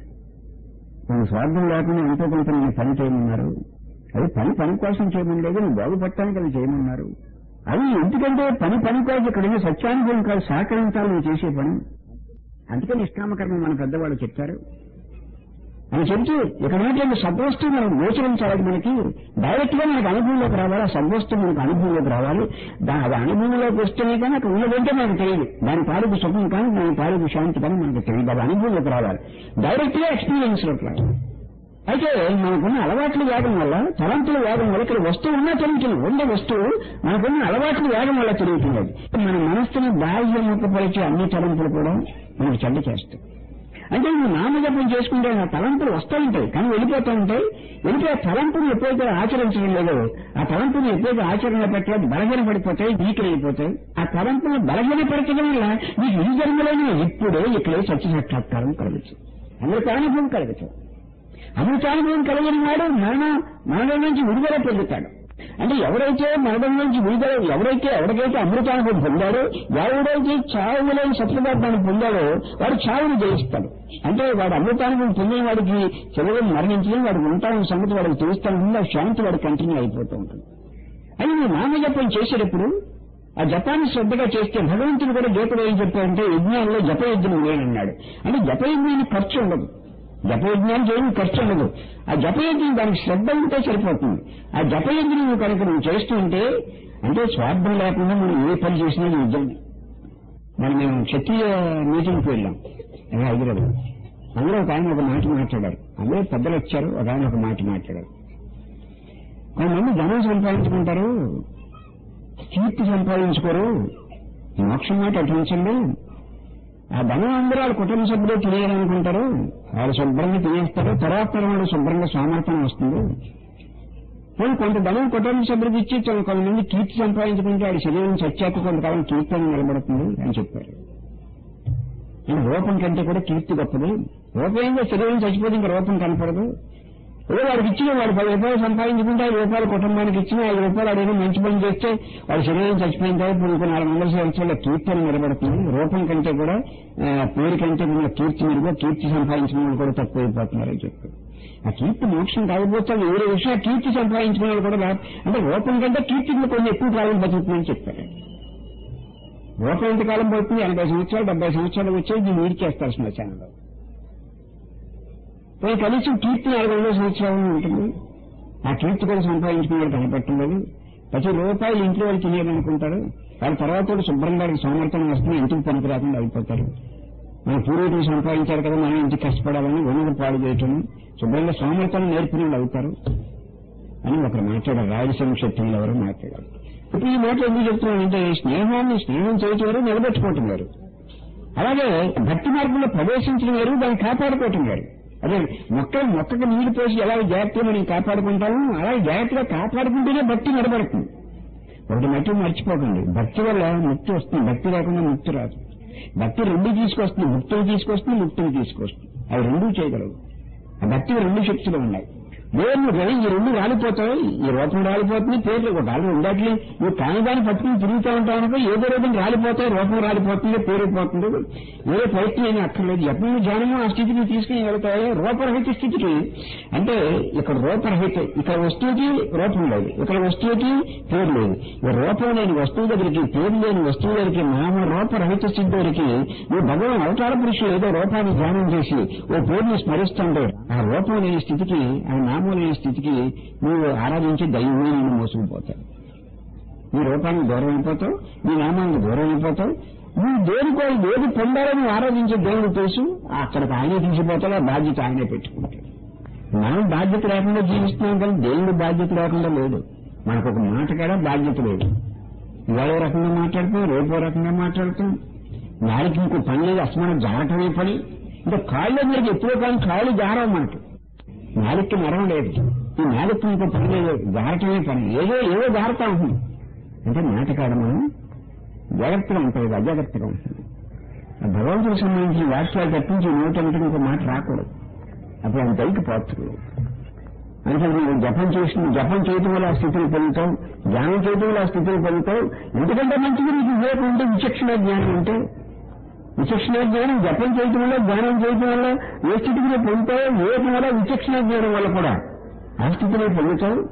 మన స్వార్థం లేకుండా ఎంతో కొంత నేను పని చేయమన్నారు అది పని పని కోసం చేయమని లేదు నువ్వు బాగుపడటానికి అది చేయమన్నారు అది ఎందుకంటే పని పని కోసం ఇక్కడ ఉన్న సత్యానుభవం కాదు సహకరించాలి నువ్వు చేసే పని అందుకే నిష్కామకర్మ మన పెద్దవాళ్ళు చెప్తారు అని చెప్తూ ఇక్కడ ఉన్నటువంటి సద్వస్తువు మనం గోచరించాలి మనకి డైరెక్ట్ గా మనకు అనుభవంలోకి రావాలి ఆ సద్వస్తువు మనకు అనుభవంలోకి రావాలి దా- అది అనుభవంలోకి వస్తేనే కానీ అక్కడ ఉన్నదంటే మనకు తెలియదు దాని తాలూకు సుఖం కానీ దాని తాలూకు శాంతి కానీ మనకు తెలియదు అది అనుభవంలోకి రావాలి డైరెక్ట్ గా ఎక్స్పీరియన్స్ లోకి రావాలి అయితే మనకున్న అలవాట్ల వేగం వల్ల తలంతుల వేగం వల్ల ఇక్కడ వస్తువు ఉన్నా తిరుగుతుంది ఉండే వస్తువు మనకున్న అలవాట్ల వేగం వల్ల తిరుగుతుంది మన మనస్సును బాహ్యముఖపరిచే అన్ని తలంపులు కూడా మనకు చెడ్డ చేస్తాయి అంటే నువ్వు నామజపం చేసుకుంటే ఆ తలంపులు వస్తూ ఉంటాయి కానీ వెళ్ళిపోతూ ఉంటాయి వెళ్ళిపోయే తలంపుని ఎప్పుడైతే ఆచరించడం లేదో ఆ తలంపుని ఎప్పుడైతే ఆచరణలో పెట్టే బలహీన పడిపోతాయి వీకెళ్ళిపోతాయి ఆ తలంపును బలహీనపరచడం వల్ల నీకు ఈ జన్మలోనే ఇప్పుడే ఇక్కడే సత్య సాక్షాత్కారం కలగచ్చు అందరికీ అనుభవం కలగచ్చు అమృతానుభవం కలిగిన వాడు మరణ మరణం నుంచి విడుదల పొందుతాడు అంటే ఎవరైతే మరణం నుంచి విడుదల ఎవరైతే ఎవరికైతే అమృతానుభవం పొందాడో ఎవరైతే చావు లేని సత్యపదార్థాన్ని పొందాడో వాడు చావును జయిస్తాడు అంటే వాడు అమృతానుభవం పొందిన వాడికి చివరి మరణించడం వాడికి ఉంటామన్న సంగతి వాడికి తెలుస్తాను ఆ శాంతి వాడికి కంటిన్యూ అయిపోతూ ఉంటుంది అని నువ్వు నామజపం చేసేటప్పుడు ఆ జపాన్ని శ్రద్ధగా చేస్తే భగవంతుడు కూడా గీతలో ఏం చెప్పాడంటే యజ్ఞాల్లో జపయజ్ఞం లేనన్నాడు అంటే జపయజ్ఞానికి ఖర్చు ఉండదు జపయజ్ఞానికి ఏమి ఖర్చు ఉండదు ఆ జపయజ్ఞం దానికి శ్రద్ధ ఉంటే సరిపోతుంది ఆ జపయజ్ఞం నువ్వు కనుక నువ్వు చేస్తూ ఉంటే అంటే స్వార్థం లేకుండా మనం ఏ పని చేసినా నిజమే మరి మేము క్షత్రియ మీటింగ్కి వెళ్ళాం అదే హైదరాబాద్ అందులో ఒక ఆయన ఒక మాట మాట్లాడారు అందరూ పెద్దలు వచ్చారు ఒక ఆయన ఒక మాట మాట్లాడారు కొంతమంది ధనం సంపాదించుకుంటారు కీర్తి సంపాదించుకోరు మోక్షం మాట అటుంచండి ఆ ధనం అందరూ వాళ్ళ కుటుంబ సభ్యులు తినేయాలనుకుంటారు వాళ్ళు శుభ్రంగా తినేస్తారు తర్వాత తర్వాత శుభ్రంగా సామర్థ్యం వస్తుంది పోనీ కొంత ధనం కుటుంబ సభ్యులకు ఇచ్చి కొంత- కొంతమంది కీర్తి సంపాదించుకుంటే వాడి శరీరం చచ్చాక కొంతకాలం కీర్తి అని నిలబడుతుంది అని చెప్పారు ఈ రూపం కంటే కూడా కీర్తి గొప్పది రూపం ఏంటో శరీరం చచ్చిపోతే ఇంకా రూపం కనపడదు ఏదో వాడికి ఇచ్చిన వాడు పది రూపాయలు సంపాదించుకుంటే ఐదు రూపాయలు కుటుంబానికి ఇచ్చిన ఐదు రూపాయలు అడిగిన మంచి పని చేస్తే వాడి శరీరం చచ్చిపోయిన తర్వాత ఇప్పుడు ఇంకో నాలుగు వందల సంవత్సరాల కీర్తి అని నిలబడుతుంది రూపం కంటే కూడా ఆ, పేరు కంటే కూడా కీర్తి మెరుగు కీర్తి సంపాదించిన వాళ్ళు కూడా తక్కువైపోతున్నారని చెప్పారు ఆ కీర్తి మోక్షం కాకపోతే వేరే విషయం కీర్తి సంపాదించిన వాళ్ళు కూడా లా- అంటే రూపం కంటే కీర్తి ఇంకా కొంచెం ఎక్కువ కాలం బతుకుతుందని చెప్పారు రూపం ఎంతకాలం పడుతుంది ఎనభై సంవత్సరాలు డెబ్బై సంవత్సరాలు వచ్చేది దీన్ని వీడికేస్తారు శ్మశానంలో పోయి కనీసం కీర్తి నాలుగు వందల సంవత్సరాలు ఉంటుంది ఆ కీర్తి కూడా సంపాదించుకున్నాడు కనపట్టలేదు ప్రతి రూపాయలు ఇంట్లో వాళ్ళు తినేయాలనుకుంటారు వాళ్ళ తర్వాత కూడా శుభ్రంగా వాళ్ళకి సోమర్థనం వస్తుంది ఇంటికి పనికి రాకుండా అయిపోతారు మన పూర్వీకులు సంపాదించారు కదా మనం ఇంటికి కష్టపడాలని ఉన్నది పాడు చేయటం శుభ్రంగా సోమర్థనం నేర్పిన వాళ్ళు అవుతారు అని ఒకరు మాట్లాడారు రాయలసీమ శక్తులు ఎవరో మాట్లాడారు ఇప్పుడు ఈ మాట ఎందుకు చెప్తున్నానంటే స్నేహాన్ని స్నేహం చేయటం వేరు నిలబెట్టుకోవటం వేరు అలాగే భక్తి మార్గంలో ప్రవేశించడం వేరు దాన్ని కాపాడుకోవటం వేరు అదే మొక్క మొక్కకు నీళ్లు పోసి ఎలా జాగ్రత్తగా మనం కాపాడుకుంటామో అలాగే జాగ్రత్తగా కాపాడుకుంటేనే భక్తి నిలబడుతుంది ఒకటి మట్టి మర్చిపోకండి భక్తి వల్ల ముక్తి వస్తుంది భక్తి లేకుండా ముక్తి రాదు భక్తి రెండు తీసుకొస్తుంది ముక్తిని తీసుకొస్తుంది ముక్తిని తీసుకొస్తుంది అవి రెండూ చేయగలవు ఆ భక్తికి రెండు శక్తులు ఉన్నాయి దేవుని రవి ఈ రెండు రాలిపోతాయి ఈ రూపం రాలిపోతుంది పేర్లు ఒక రాళ్ళు ఉండట్లే నువ్వు కాని దాన్ని పట్టుకుని తిరుగుతూ ఉంటావు అనుకో ఏదో రోజున రాలిపోతాయి రూపం రాలిపోతుంది పేరైపోతుంది ఏదో ప్రయత్నం ఏమీ అక్కర్లేదు ఎప్పుడు నువ్వు జ్ఞానము ఆ స్థితికి తీసుకుని వెళ్తాయి రూపరహిత స్థితికి అంటే ఇక్కడ రూపరహిత ఇక్కడ వస్తువుకి రూపం లేదు ఇక్కడ వస్తువుకి పేరు లేదు ఈ రూపం లేని వస్తువు దగ్గరికి పేరు లేని వస్తువు దగ్గరికి నామ రూపరహిత స్థితి దగ్గరికి నువ్వు భగవాన్ అవతార పురుషులు ఏదో రూపాన్ని ధ్యానం చేసి ఓ పేరుని స్మరిస్తుంటే ఆ రూపం లేని స్థితికి ఆ నామం లేని స్థితికి నువ్వు ఆరాధించి దైవమే నిన్ను మోసుకుపోతావు నీ రూపానికి దూరం అయిపోతావు నీ నామానికి దూరం అయిపోతావు నువ్వు దేనికో ఏది పొందాలని ఆరాధించే దేవుడు తెలుసు అక్కడికి ఆయనే తీసిపోతాడు ఆ బాధ్యత ఆయనే పెట్టుకుంటాడు మనం బాధ్యత లేకుండా జీవిస్తున్నాం కానీ దేవుడు బాధ్యత లేకుండా లేడు మనకు ఒక మాట కూడా బాధ్యత లేదు ఇవాళ ఓ రకంగా మాట్లాడుతాం రేపు ఓ రకంగా మాట్లాడుతాం నాలుగు ఇంకో పని లేదు అసలు మనం జారటమే పని ఇంకా కాళ్ళు మీద ఎప్పుడో కానీ కాళ్ళు జారవు మనకి నాలుగుకి నరం లేదు ఈ నాలుగు ఇంకో పని లేదు జారటమే పని ఏదో ఏదో జారుతా ఉంటుంది అంటే నాటకాడ మనం జాగ్రత్తగా ఉంటుంది అజాగ్రత్తగా ఉంటుంది ఆ భగవంతుడికి సంబంధించిన వాక్యాలు తప్పించి నోటంటే ఇంకో మాట రాకూడదు అప్పుడు ఆయన పైకి పోతుంది అందుకని నువ్వు జపం చేసిన జపం చేయటం వల్ల ఆ స్థితిని పొందుతావు ధ్యానం చేయటం వల్ల ఆ స్థితిని పొందుతావు ఎందుకంటే మంచిది నీకు వివేకం ఉంటే విచక్షణ జ్ఞానం ఉంటే విచక్షణ జ్ఞానం జపం చేయటం వల్ల ధ్యానం చేయటం వల్ల ఏ స్థితికి నువ్వు పొందుతావు వివేకం వల్ల విచక్షణ జ్ఞానం వల్ల కూడా ఆ స్థితిని పొందుతావు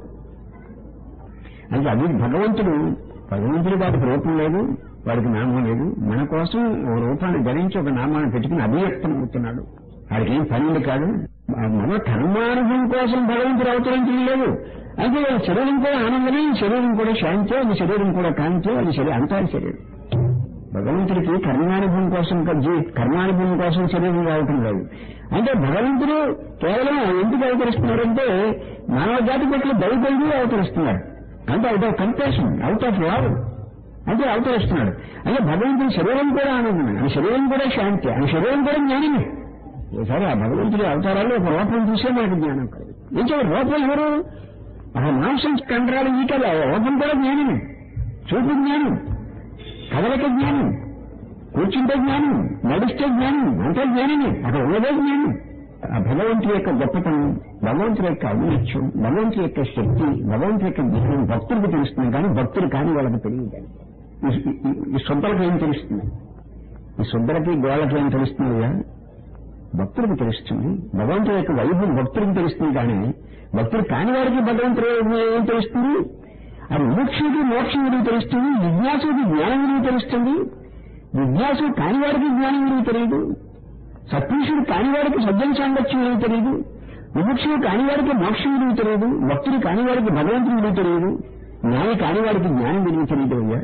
అంటే అది భగవంతుడు భగవంతుడు వాడికి రూపం లేదు వాడికి నామం లేదు మన కోసం ఓ రూపాన్ని ధరించి ఒక నామాన్ని పెట్టుకుని అభివ్యక్తం అవుతున్నాడు వాడికి ఏం పనులు కాదు మన కర్మానుభవం కోసం భగవంతుడు అవతరించడం లేదు అంటే వాళ్ళ శరీరం కూడా ఆనందమే ఈ శరీరం కూడా శాంతి అది శరీరం కూడా కాంతి అది శరీరం అంతా శరీరం భగవంతుడికి కర్మానుభవం కోసం క- జీ- కర్మానుభవం కోసం శరీరం రావటం లేదు అంటే భగవంతుడు కేవలం ఎందుకు అవతరిస్తున్నాడంటే మానవ జాతి పట్ల దయగలిగి అవతరిస్తున్నాడు అంటే out of compassion out of love అంటే అవతరిస్తున్నాడు అంటే భగవంతుడి శరీరం కూడా ఆనందమే ఆ శరీరం కూడా శాంతి ఆ శరీరం కూడా జ్ఞానమే ఒకసారి ఆ భగవంతుడి అవతారాలు ఒక రూపం చూసే మనకు జ్ఞానం కలదు ఏం చేయాలి రూపం ఎవరు ఆ మాంసం కండరాలు ఈటల రూపం కూడా జ్ఞానమే చూపు జ్ఞానం కదలిక జ్ఞానం కూర్చుంటే జ్ఞానం నడిస్తే జ్ఞానం అంతే జ్ఞానమే అక్కడ ఉన్నదే జ్ఞానం ఆ భగవంతుడి యొక్క గొప్పతనం భగవంతుడి యొక్క ఔన్నత్యం భగవంతుడి యొక్క శక్తి భగవంతుడి యొక్క జ్ఞానం భక్తులకు తెలుస్తుంది కానీ భక్తులు కాని వాళ్ళకి తెలియదు ఈ- ఈ- ఈ శుద్ధలకు ఏం తెలుస్తుంది ఈ శుద్ధలకి గోళ్ళకి ఏం తెలుస్తుందయ్యా భక్తులకు తెలుస్తుంది భగవంతుడి యొక్క వైభవం భక్తులకు తెలుస్తుంది కానీ భక్తులు కాని వారికి భగవంతుడు ఏం తెలుస్తుంది ఆ మోక్షుడికి మోక్షం విలువ తెలుస్తుంది జిజ్ఞాసుడికి జ్ఞానం విలువ తెలుస్తుంది జిజ్ఞాసు కాని వారికి జ్ఞానం విలువ తెలియదు సత్పురుషుడు కాని వారికి సజ్జన సాంగత్యం విలువ తెలియదు విముక్షుడు కాని వారికి మోక్షం విలువ తెలియదు భక్తుడు కాని వారికి భగవంతుని విలువ తెలియదు జ్ఞాని కాని వారికి జ్ఞానం విలువ తెలియదు అయ్యా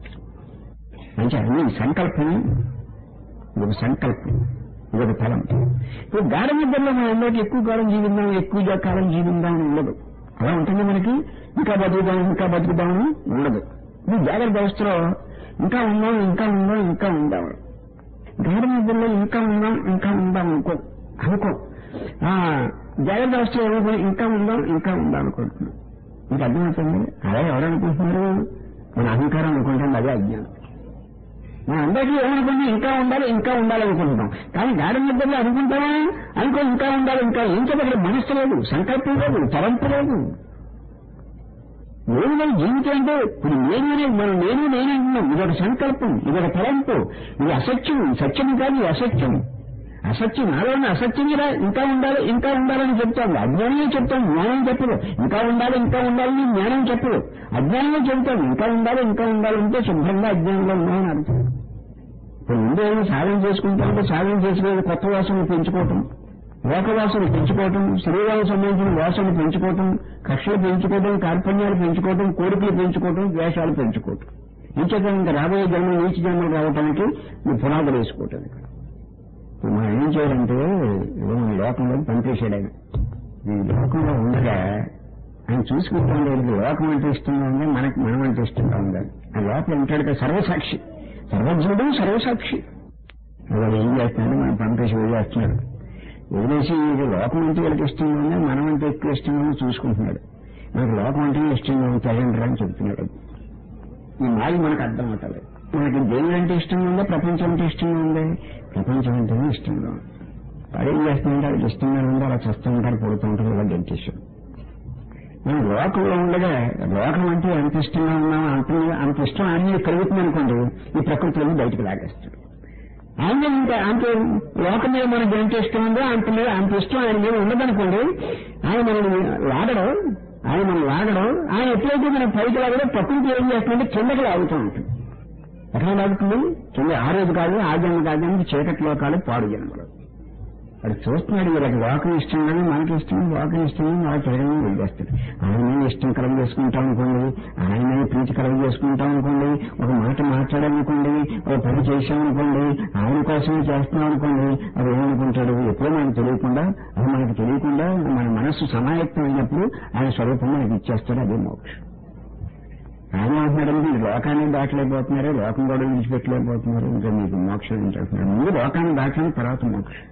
అంటే అన్ని సంకల్పమే ఇది ఒక సంకల్పం ఇది ఒక ఫలం ఇప్పుడు గాఢ నిద్రలో మనం అందరికీ ఎక్కువ కాలం జీవిద్దాం ఎక్కువ కాలం జీవిద్దాం అని ఉండదు అలా ఉంటుంది మనకి ఇంకా బతుకుదాం ఇంకా బతుకుదామని ఉండదు నువ్వు జాగ్రత్త వ్యవస్థలో ఇంకా ఉందాం ఇంకా ఉందాం ఇంకా ఉందాం గాఢ నిద్రలో ఇంకా ఉందాం ఇంకా ఉందాం అనుకో అనుకో ఆ జాగ్రత్త వ్యవస్థలో ఏమనుకో ఇంకా ఉందాం ఇంకా ఉందాం అనుకుంటున్నాం మీకు అర్థమవుతుంది అలా ఎవరు అనుకుంటున్నారు మన అహంకారం అనుకుంటుంది అదే అజ్ఞానం మనం అందరికీ ఏమనుకుంటాం ఇంకా ఉండాలి ఇంకా ఉండాలి అనుకుంటున్నాం కానీ గాఢ నిద్రలో అనుకుంటామా అనుకో ఇంకా ఉండాలి ఇంకా ఏం చెప్పగల మనస్సు లేదు సంకల్పం లేదు తలంపు లేదు నేను లేదు జీవితం అంటే ఇప్పుడు నేను అనేది మనం నేను నేను అంటున్నాం ఇదొక సంకల్పం ఇదొక తలంపు ఇది అసత్యం సత్యం కాదు ఇది అసత్యం అసత్యం నాలోని అసత్యం మీద ఇంకా ఉండాలి ఇంకా ఉండాలని చెప్తాను అజ్ఞానమే చెప్తాను జ్ఞానం చెప్పదు ఇంకా ఉండాలి ఇంకా ఉండాలని జ్ఞానం చెప్పదు అజ్ఞానమే చెప్తాను ఇంకా ఉండాలి ఇంకా ఉండాలంటే శుభ్రంగా అజ్ఞానంలో ఉన్నామని అర్థం ఇప్పుడు ముందు ఏమో సాధన చేసుకుంటామంటే సాధన చేసుకునేది కొత్త వాసనలు పెంచుకోవటం లోకవాసన పెంచుకోవటం శరీరానికి సంబంధించిన వాసన పెంచుకోవటం కక్షలు పెంచుకోవటం కార్పణ్యాలు పెంచుకోవటం కోరికలు పెంచుకోవటం ద్వేషాలు పెంచుకోవటం ఇంచేత ఇంకా రాబోయే జన్మ నీచ జన్మలు రావటానికి ఈ పునాదులు వేసుకోవటం ఇక్కడ ఇప్పుడు మనం ఏం చేయాలంటే ఏదో మన లోకంలో పనిచేసాడు ఆయన ఈ లోకంలో ఉండగా ఆయన చూసుకుంటాం లేదు లోకం అంటే ఇష్టంగా ఉంది మనకి మనం అంటే ఇష్టంగా ఉందా ఆ లోపల ఉంటాడు కదా సర్వసాక్షి సర్వజ్ఞుడు సర్వసాక్షి వాళ్ళు ఏం చేస్తున్నాడు మనం పంపేసి వదిలేస్తున్నాడు వదిలేసి ఇది లోకం అంటే వీళ్ళకి ఇష్టంగా ఉంది మనం అంటే ఎక్కువ ఇష్టంగా ఉంది చూసుకుంటున్నాడు మనకు లోకం అంటే ఇష్టంగా ఉంది తెలండి అని చెప్తున్నాడు ఈ మాయ మనకు అర్థం అవుతుంది మనకి దేవుడు అంటే ఇష్టంగా ఉందా ప్రపంచం అంటే ఇష్టంగా ఉందా ప్రపంచం అంటేనే ఇష్టంగా ఉంది వాడు ఏం చేస్తుంటే వాళ్ళకి ఇష్టంగా ఉందో అలా చస్తూ ఉంటారు పడుతూ ఉంటారు ఇలా గెంటేసాం మనం లోకంలో ఉండగా లోకం అంటే ఎంత ఇష్టంగా ఉన్నామో అంత అంత ఇష్టం అన్ని కలుగుతుంది అనుకోండి ఈ ప్రకృతిలోని బయటకు లాగేస్తాడు ఆయన ఇంకా అంత లోకం మీద మనకి ఎంత ఇష్టం ఉందో అంత మీద అంత ఇష్టం ఆయన మీద ఉండదనుకోండి ఆయన మనల్ని లాగడం ఆయన మనం లాగడం ఆయన ఎప్పుడైతే మనం పైకి లాగడో ప్రకృతి ఏం చేస్తుందంటే కిందకి లాగుతూ ఉంటుంది ఎక్కడ లాగుతుంది కింద ఆ రోజు కాదు ఆ జన్మ కాదు అని చీకటి లోకాలు పాడు జన్మలు వాడు చూస్తున్నాడు వీళ్ళకి లోకం ఇష్టం కానీ మనకి ఇష్టం లోకం ఇష్టం అలా తిరగని వదిలేస్తాడు ఆయన ఇష్టం కలగ చేసుకుంటాం అనుకోండి ఆయన ప్రీతి కలగ చేసుకుంటాం అనుకోండి ఒక మాట మాట్లాడాలనుకోండి ఒక పని చేశామనుకోండి ఆయన కోసమే చేస్తున్నాం అనుకోండి అది ఏమనుకుంటాడు ఎప్పుడో మనకు తెలియకుండా అది మనకు తెలియకుండా మన మనస్సు సమాయత్తం అయినప్పుడు ఆయన స్వరూపం మనకి ఇచ్చేస్తాడు అదే మోక్షం ఆయన అంటున్నాడంటే ఈ లోకాన్ని దాటలేకపోతున్నారు లోకం కూడా విడిచిపెట్టలేకపోతున్నారు ఇంకా మీకు మోక్షం ఏంటంటున్నారు ముందు లోకాన్ని దాటడానికి తర్వాత మోక్షం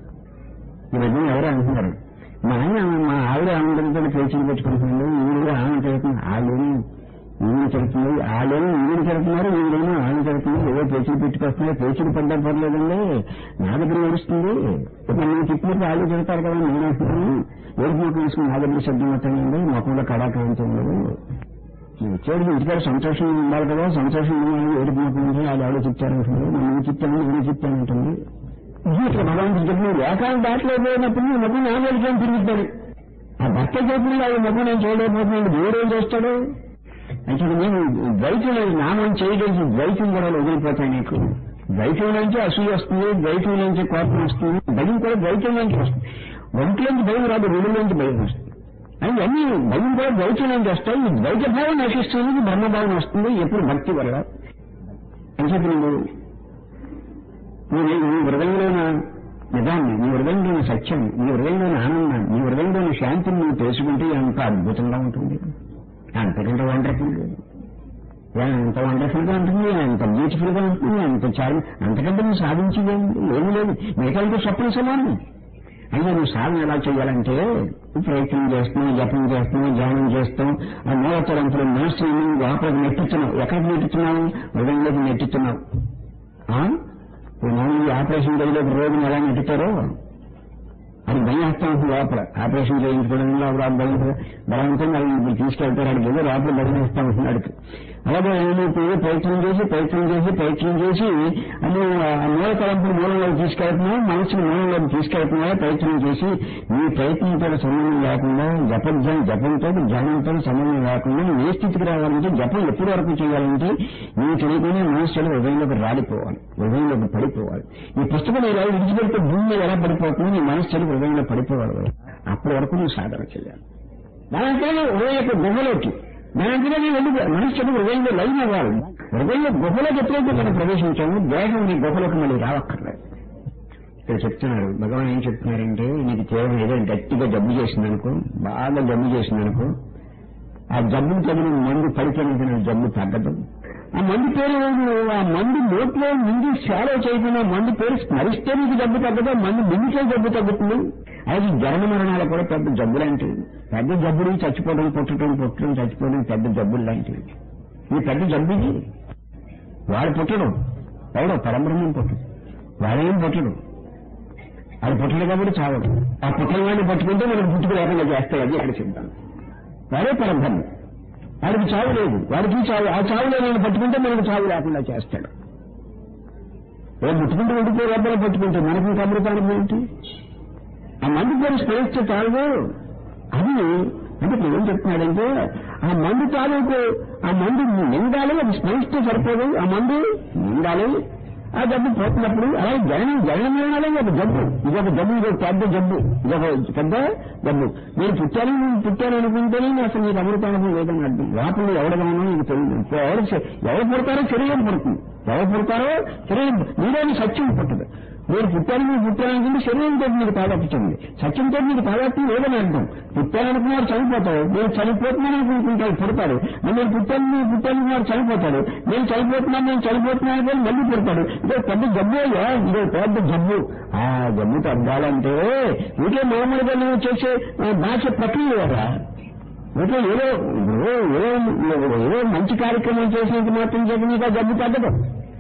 ఈ విధంగా ఎవరు అంటున్నారు మా ఆయన మా ఆవిడ ఆనందంతో పేచీలు పెట్టుకుంటున్నాడు ఈవిడ ఆమె చెబుతుంది వాళ్ళేమో ఈవిడ చెబుతుంది వాళ్ళేమో ఈవిడ చెబుతున్నారు ఈవిడేమో ఆమె చెబుతున్నారు ఏదో పేచీలు పెట్టుకొస్తున్నారు పేచీలు పడ్డా పర్లేదండి నా దగ్గర ఏడుస్తుంది ఇప్పుడు నేను చెప్పినప్పుడు వాళ్ళు చెబుతారు కదా నేను అంటున్నాను ఏడుపు ముఖం వేసుకుని నా దగ్గర శబ్దం అవుతాయండి ముఖంలో కడాకాయించలేదు వచ్చేది ఇంటికాడ సంతోషం ఉండాలి కదా సంతోషం ఉండాలి ఏడుపు ముఖం ఉంది వాళ్ళు ఎవరో చెప్తారంటున్నారు నేను చెప్తాను నేను చెప్తానంటుంది ఇట్లా భగవంతుడు చెప్పిన ఏకాంత దాటలేకపోయినప్పుడు నీ ముఖం నా వెళ్ళిపోయి తిరుగుతాడు ఆ భర్త చెప్పిన అది ముఖం నేను చేయలేకపోతున్నాడు దేవుడు ఏం చేస్తాడు అంటే నేను ద్వైతం నామం చేయడానికి ద్వైతం కూడా వదిలిపోతాయి నీకు ద్వైతం నుంచి అసూయ వస్తుంది ద్వైతం నుంచి కోపం వస్తుంది భయం కూడా ద్వైతం నుంచి వస్తుంది ఒంట్లోంచి భయం రాదు రెండు భయం వస్తుంది అని అన్ని భయం కూడా ద్వైతం నుంచి వస్తాయి ఈ ద్వైత భావం నశిస్తుంది బ్రహ్మభావం వస్తుంది ఎప్పుడు భక్తి వల్ల అని చెప్పి నువ్వు నీ నీ హృదయంలోన నిజాన్ని నీ హృదయంలోని సత్యం నీ హృదయంలోని ఆనందం నీ హృదయంలోని శాంతిని నువ్వు తెలుసుకుంటే ఎంత అద్భుతంగా ఉంటుంది అంతకంటే వండర్ఫుల్ ఎంత వండర్ఫుల్ గా ఉంటుంది ఎంత బ్యూటిఫుల్ గా ఉంటుంది ఎంత చాలా అంతకంటే నువ్వు సాధించేది ఏమీ లేదు మిగతా స్వప్న సమానం అయినా నువ్వు సాధన ఎలా చేయాలంటే ప్రయత్నం చేస్తున్నావు జపం చేస్తున్నావు ధ్యానం చేస్తాం ఆ మూలతరంపులు మనసుని లోపలికి నెట్టుతున్నావు ఎక్కడికి నెట్టుతున్నావు హృదయంలోకి నెట్టుతున్నావు ఇప్పుడు మామూలు ఆపరేషన్ గదిలోకి రోగిని ఎలా నెట్టుతారో అది భయం వేస్తా ఉంటుంది లోపల ఆపరేషన్ చేయించుకోవడం లోపల భయం బలవంతంగా ఇప్పుడు తీసుకెళ్తారు అడిగి ఏదో లోపల భయం వేస్తా ఉంటున్నాడు అలాగే ఏమైపోయి ప్రయత్నం చేసి ప్రయత్నం చేసి ప్రయత్నం చేసి అది మూల తలంపులు మూలంలోకి తీసుకెళ్తున్నావు మనసుని మూలంలోకి తీసుకెళ్తున్నావు ప్రయత్నం చేసి నీ ప్రయత్నంతో సంబంధం లేకుండా జపధ్యానం జపంతో ధ్యానంతో సంబంధం లేకుండా నువ్వు ఏ స్థితికి రావాలంటే జపం ఎప్పటి వరకు చేయాలంటే నీకు తెలియకుండా మనసులో హృదయంలోకి రాలిపోవాలి హృదయంలోకి పడిపోవాలి ఈ పుస్తకం ఇలా విడిచిపెడితే భూమి మీద ఎలా పడిపోతుందో నీ మనసు హృదయంలో పడిపోవాలి అప్పటి వరకు నువ్వు సాధన చేయాలి దానికే హృదయ యొక్క గుహలోకి దానికే నేను వెళ్ళి మనసు హృదయంలో లైన్ అవ్వాలి హృదయంలో గుహలోకి ఎప్పుడైతే మనం ప్రవేశించామో దేహం నీ గుహలోకి మళ్ళీ రావక్కర్లేదు ఇక్కడ చెప్తున్నారు భగవాన్ ఏం చెప్తున్నారంటే నీకు కేవలం ఏదో గట్టిగా జబ్బు చేసిందనుకో బాగా జబ్బు చేసిందనుకో ఆ జబ్బును తగిన మందు పడిపోయిన జబ్బు తగ్గదు ఆ మందు పేరు ఆ మందు నోట్లో ముందు షాలో చేయకుండా మందు పేరు స్మరిస్తే నీకు జబ్బు తగ్గదు మందు మింగితే జబ్బు తగ్గుతుంది అది జన్మ మరణాలు కూడా పెద్ద జబ్బు లాంటివి పెద్ద జబ్బులు చచ్చిపోవడం పుట్టడం పుట్టడం చచ్చిపోవడం పెద్ద జబ్బులు లాంటివి ఈ పెద్ద జబ్బు ఇది వాడు పుట్టడం ఎవడో పరబ్రహ్మం పుట్టడు వాడేం పుట్టడు అది పుట్టడు కాబట్టి చావడు ఆ పుట్టిన వాడిని పట్టుకుంటే మనకు పుట్టుకు లేకుండా చేస్తాడు అది అక్కడ చెప్తాను వాడే పరబ్రహ్మం వాడికి చావు లేదు వాడికి చావు ఆ చావులో నేను పట్టుకుంటే మనకు చావు లేకుండా చేస్తాడు ఏ ముట్టుకుంటూ ఉండిపోయి రబ్బలు పట్టుకుంటే మనకి ఇంకా అమృతానికి ఏంటి ఆ మందు పేరు స్మరిస్తే చాలు అది అంటే ఇప్పుడు ఏం చెప్తున్నాడంటే ఆ మందు తాలూకు ఆ మందు నిండాలి అది స్మరిస్తే సరిపోదు ఆ మందు నిండాలి ఆ జబ్బు పోతున్నప్పుడు అలాగే జనం జనం వినాలి ఒక జబ్బు ఇది ఒక జబ్బు ఇది ఒక పెద్ద జబ్బు ఇది ఒక పెద్ద జబ్బు నేను పుట్టాను నేను పుట్టాను అనుకుంటేనే నేను అసలు నీకు అమృతానుభవం లేదని అర్థం లోపల ఎవడగా ఉన్నా నీకు తెలియదు ఇప్పుడు ఎవరు ఎవరు పుడతారో శరీరం పుడుతుంది ఎవరు పుడతారో శరీరం నీలోని సత్యం పుట్టదు నేను పుట్టాను మీరు పుట్టాలనుకుంటే శరీరంతో మీకు తాగట్టుతుంది సత్యంతో మీకు తాగట్టు లేదని అర్థం పుట్టాలనుకున్నారు చనిపోతాడు నేను చనిపోతున్నాను అనుకుంటాడు పుడతాడు నేను పుట్టాను మీరు పుట్టాలనుకున్నారు చనిపోతాడు నేను చనిపోతున్నాను నేను చనిపోతున్నాను అని మళ్ళీ పుడతాడు ఇదో పెద్ద జబ్బు అయ్యా ఇదో పెద్ద జబ్బు ఆ జబ్బు తగ్గాలంటే ఇంకే మామూలుగా నువ్వు చేసే ఆ, భాష ప్రక్రియ కదా ఇంకా ఏదో ఏదో ఏదో ఏదో మంచి కార్యక్రమం చేసినంత మాత్రం చేసి నీకు ఆ జబ్బు తగ్గదు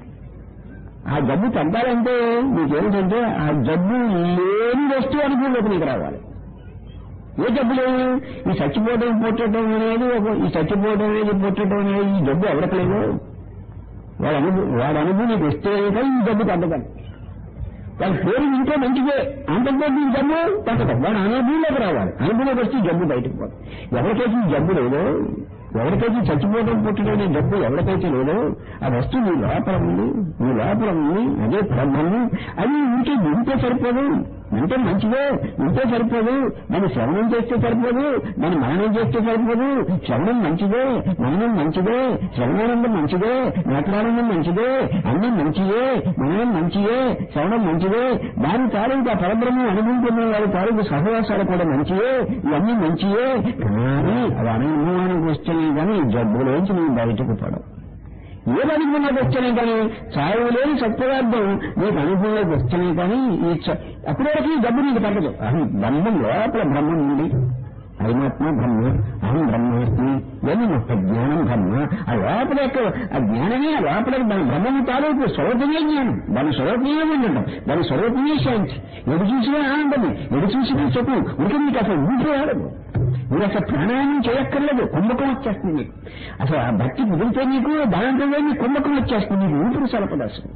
ఆ జబ్బు తగ్గాలంటే నీకేంటంటే ఆ జబ్బు లేని వస్తువు అనుభవంలోకి నీకు రావాలి ఏ జబ్బు లేదు ఈ చచ్చిపోవడం పుట్టడం అనేది ఒక ఈ చచ్చిపోవడం అనేది పుట్టడం అనేది ఈ జబ్బు ఎవరికి లేదు వాడు అనుభవం వాడి అనుభవం నీకు వస్తే కానీ ఈ జబ్బు తగ్గదు వాళ్ళ పేరు ఇంట్లో మంచిదే అంతకంటే ఈ జబ్బు తగ్గదు వాడు అనుభవంలోకి రావాలి అనుభవంలోకి వస్తే ఈ జబ్బు బయటకు పోదు ఎవరికైతే ఈ జబ్బు లేదో ఎవరికైతే చచ్చిపోవడం పుట్టడం జబ్బు ఎవరికైతే లేదో ఆ వస్తువు నీ లోపల ఉంది నీ లోపల ఉంది అదే బ్రహ్మము అది ఇంకే వింటే సరిపోదు అంటే మంచిదే వింటే సరిపోదు దాన్ని శ్రవణం చేస్తే సరిపోదు దాన్ని మననం చేస్తే సరిపోదు శ్రవణం మంచిదే మననం మంచిదే శ్రవణానందం మంచిదే నేత్రానందం మంచిదే అన్నం మంచిదే మననం మంచిదే శ్రవణం మంచిదే దాని తాలూకు ఆ పరబ్రహ్మం అనుభవించిన వారి తాలూకు సహవాసాలు కూడా మంచియే ఇవన్నీ మంచియే కానీ అవి అనుభవానికి వస్తున్నాయి కానీ జబ్బులోంచి నువ్వు బయటకు పడవు ఏ అనుభవంలోకి వస్తున్నాయి కానీ చావు లేని సత్పదార్థం నీకు అనుభవంలోకి వస్తున్నాయి కానీ ఈ చ- అప్పటి వరకు ఈ జబ్బు నీకు తగ్గదు అహం బ్రహ్మం లోపల బ్రహ్మం ఉంది అయమాత్మ బ్రహ్మ అహం బ్రహ్మాస్మి ఇవన్నీ మొత్త జ్ఞానం బ్రహ్మ ఆ లోపల యొక్క ఆ జ్ఞానమే ఆ లోపల దాని బ్రహ్మము తాలూకు స్వరూపమే జ్ఞానం దాని స్వరూపమే ఉండటం దాని స్వరూపమే శాంతి ఎడు చూసినా ఆనందమే ఎడు చూసినా సుఖం ఇంకా నీకు అసలు ఊపిరి ఆడదు మీరు అసలు ప్రాణాయామం చేయక్కర్లేదు కుంభకం వచ్చేస్తుంది మీకు అసలు ఆ భక్తి కుదిరితే నీకు దాంట్లో నీకు కుంభకం వచ్చేస్తుంది నీకు ఊపిరి సలపదు అసలు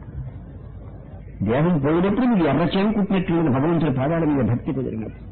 దేహం పోయినప్పుడు మీకు ఎర్ర చేనుకుంటున్నట్లు భగవంతుడి పాదాల మీద భక్తి కుదిరినప్పుడు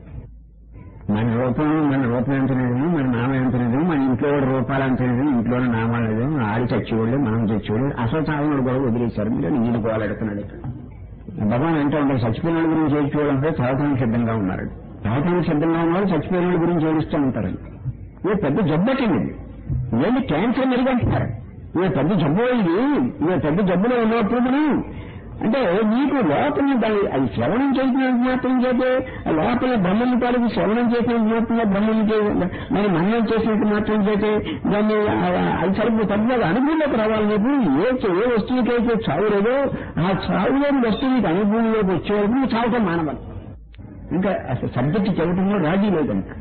మన రూపం మన రూపం ఎంత లేదు మన నామం ఎంత లేదు మన ఇంట్లో వాడి రూపాలు ఎంత లేదు ఇంట్లోనే నామాలు లేదు ఆడి చచ్చేవాళ్ళు మనం చచ్చేవాళ్ళు అసలు చావనుడు కూడా వదిలేశారు మీరు నేను పోవాలడుతున్నాడు ఇక్కడ భగవాన్ అంటే ఉంటారు చచ్చిపోయిన వాళ్ళ గురించి ఏడ్చుకోవాలంటే చావటానికి సిద్ధంగా ఉన్నారు చావటానికి సిద్ధంగా ఉన్నారు చచ్చిపోయిన వాళ్ళ గురించి ఏడుస్తూ ఉంటారు ఇది పెద్ద జబ్బటండి ఇది ఇదేంటి క్యాన్సర్ మెరుగంటున్నారు ఇది పెద్ద జబ్బు ఇది ఇది పెద్ద జబ్బులో ఉన్నప్పుడు మనం అంటే నీకు లోపల దాని అది శ్రవణం చేసినంత మాత్రం చేతే ఆ లోపల బ్రహ్మం తాలూకు శ్రవణం చేసినంత మాత్రం బ్రహ్మం దాన్ని మన్నం చేసినంత మాత్రం చేతే దాన్ని ఆ- అది సరిగ్గా తగ్గదు అనుభవంలోకి రావాలి నీకు ఏ ఏ వస్తువుకైతే చావు లేదో ఆ చావులేని వస్తువు నీకు అనుభవంలోకి వచ్చే వరకు నువ్వు చావటం మానవాలి ఇంకా అసలు సబ్జెక్ట్ చదవటంలో రాజీ లేదు ఇంకా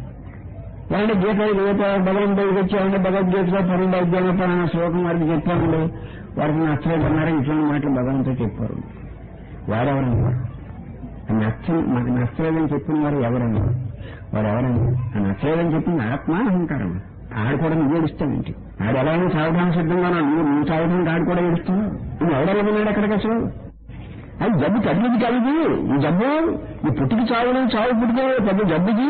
ఏమంటే గీత గీత భగవంతుడికి వచ్చి ఏమంటే భగవద్గీతలో పన్నెండు అధ్యాయంలో పలానా శ్లోకం వారికి చెప్పానండి వారికి నచ్చలేదు అన్నారు ఇట్లాంటి మాటలు భగవంతుడు చెప్పారు వారెవరన్నారు ఆ నచ్చ మాకు నచ్చలేదని చెప్పిన వారు ఎవరన్నారు వారు ఎవరన్నారు ఆ నచ్చలేదని చెప్పింది ఆత్మ అహంకారం ఆడు కూడా నువ్వు ఏడుస్తావేంటి ఆడు ఎలా అయినా సాగడానికి సిద్ధంగా ఉన్నాడు నువ్వు నువ్వు సాగడానికి ఆడు కూడా ఏడుస్తున్నావు నువ్వు ఎవడెళ్ళమన్నాడు అక్కడికి అసలు అది జబ్బు తగ్గింది కాదు ఇది. ఈ జబ్బు ఈ పుట్టికి చావడం చావు పుట్టికే పెద్ద జబ్బుది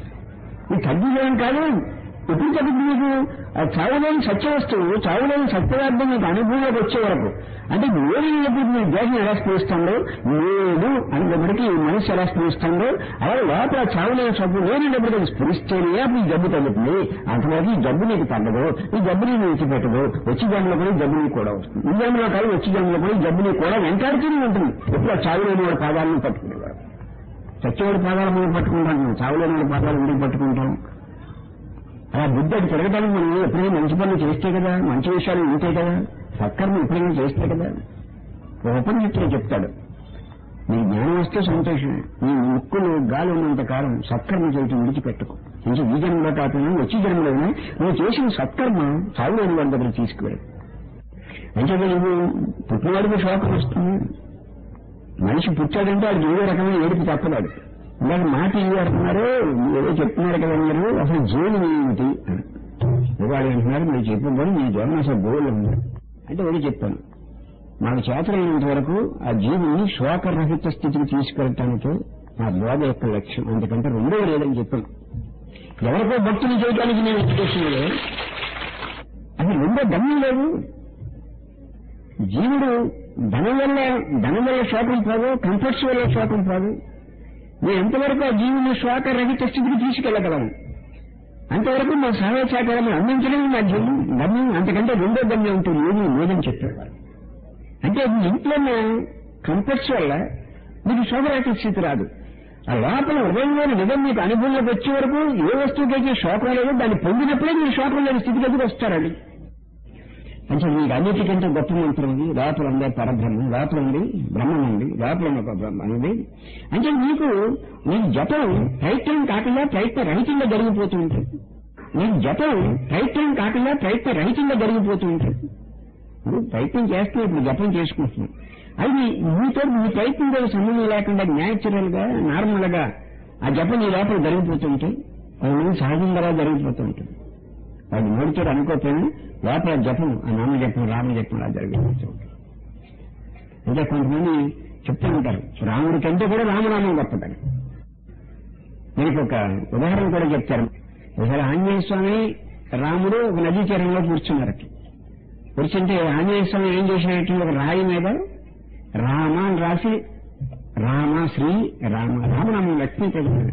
ఇది తగ్గించడం కాదు ఎప్పుడు తగ్గుతుంది మీకు ఆ చావులేని సత్య వస్తువు చావులేని సత్యవార్థం మీకు అనుభవంలోకి వచ్చే వరకు అంటే నేనప్పుడు మీ దేహం ఎలా స్పృహిస్తుందో నేను అనేటప్పటికీ ఈ మనసు ఎలా స్పృహిస్తుందో అలాగే లోపల చావులేని సబ్బు నేనేటప్పటికీ అది స్పృహిస్తేనే అప్పుడు ఈ జబ్బు తగ్గుతుంది అంతవరకు ఈ జబ్బు నీకు తగ్గదు ఈ జబ్బు నీకు విడిచిపెట్టదు వచ్చి జన్మలో కూడా ఈ జబ్బు నీకు కూడా వస్తుంది ఈ జన్మలో కాదు వచ్చి జన్మలో కూడా ఈ జబ్బు నీకు కూడా వెంటాడుతూనే ఉంటుంది ఎప్పుడు ఆ చావులేని వాడి పాదాలను పట్టుకునేవాడు సత్యవాడి పాదాలు మనం పట్టుకుంటాం చావులేని వాడి పాదాలు ఎందుకు పట్టుకుంటాం అలా బుద్ధి అది తిరగడానికి మనం ఎప్పుడైనా మంచి పనులు చేస్తే కదా మంచి విషయాలు ఉంటే కదా సత్కర్మ ఎప్పుడైనా చేస్తే కదా ఒక ఉపనిషత్తులు చెప్తాడు నీ జ్ఞానం వస్తే సంతోషమే నీ ముక్కులు గాలి ఉన్నంత కాలం సత్కర్మ చేయటం విడిచిపెట్టుకో నుంచి ఈ జన్మలో కాకుండా వచ్చి జన్మలోనే నువ్వు చేసిన సత్కర్మ చావులేని వాడి దగ్గర తీసుకువెళ్ళు అంటే నువ్వు పుట్టినవాడికి శోకం వస్తుంది మనిషి పుట్టాడంటే అది ఏదో రకమైన ఏడుపు తప్పదాడు ఇందాక మాట ఏదో అంటున్నారు ఏదో చెప్తున్నారు కదా మీరు అసలు జీవనం ఏమిటి అని వాళ్ళు అంటున్నారు మీరు చెప్పబోయి మీ జీవనం అసలు గోల్ ఉంది అంటే ఒకటి చెప్పాను మాకు చేతనైనంత వరకు ఆ జీవుని శోకరహిత స్థితికి తీసుకెళ్ళటానికి నా బోధ యొక్క లక్ష్యం అందుకంటే రెండో లేదని చెప్పాను ఎవరికో భక్తులు చేయడానికి నేను ఉద్దేశం లేదు అది రెండో గమ్యం లేదు జీవుడు ధనం వల్ల ధనం వల్ల శోకం పోదు కంఫర్ట్స్ వల్ల శోకం పోదు మేము ఎంతవరకు ఆ జీవుని శోక రహిత స్థితికి తీసుకెళ్ళగలము అంతవరకు మా సహాయ సహకారం అందించడం నా జీవం గమ్యం అంతకంటే రెండో గమ్యం ఉంటుంది ఏమీ లేదని చెప్పారు వారు అంటే మీ ఇంట్లో ఉన్న కంఫర్ట్స్ వల్ల మీకు శోభరహిత స్థితి రాదు ఆ లోపల హృదయంలోని నిజం మీకు అనుభవంలోకి వచ్చే వరకు ఏ వస్తువుకైతే శోకం లేదో దాన్ని పొందినప్పుడే మీరు శోకం లేని స్థితికి వస్తారండి అంటే మీకు అన్నిటికంటే గొప్ప మంత్రం ఉంది లోపల ఉండే పరబ్రహ్మం లోపల ఉంది బ్రహ్మం ఉంది లోపల ఉన్న ఒక బ్రహ్మ ఉంది అంటే మీకు మీకు జపం ప్రయత్నం కాకుండా ప్రయత్న రహితంగా జరిగిపోతూ ఉంటుంది మీకు జపం ప్రయత్నం కాకుండా ప్రయత్న రహితంగా జరిగిపోతూ ఉంటుంది ఇప్పుడు ప్రయత్నం చేస్తే ఇప్పుడు జపం చేసుకుంటున్నాం అది మీతో మీ ప్రయత్నంతో సంబంధం లేకుండా న్యాచురల్ గా నార్మల్ గా ఆ జపం ఈ లోపల జరిగిపోతుంటే కొంతమంది సహజంగా జరిగిపోతూ ఉంటుంది వాడు నోటితో అనుకోకపోయినా లోపల జపం ఆ నామ జపం రామ జపం అలా జరిగిపోతూ ఉంటుంది ఇంకా కొంతమంది చెప్తూ ఉంటారు రాముడి కంటే కూడా రామనామం గొప్పదని మీకు ఒక ఉదాహరణ కూడా చెప్తారు ఒకసారి ఆంజనేయ స్వామి రాముడు ఒక నదీ తీరంలో కూర్చున్నారట కూర్చుంటే ఆంజనేయ స్వామి ఏం చేసినట్టు ఒక రాయి మీద రామ అని రాసి రామ శ్రీ రామ రామనామం లక్ష్మీ చదివాడు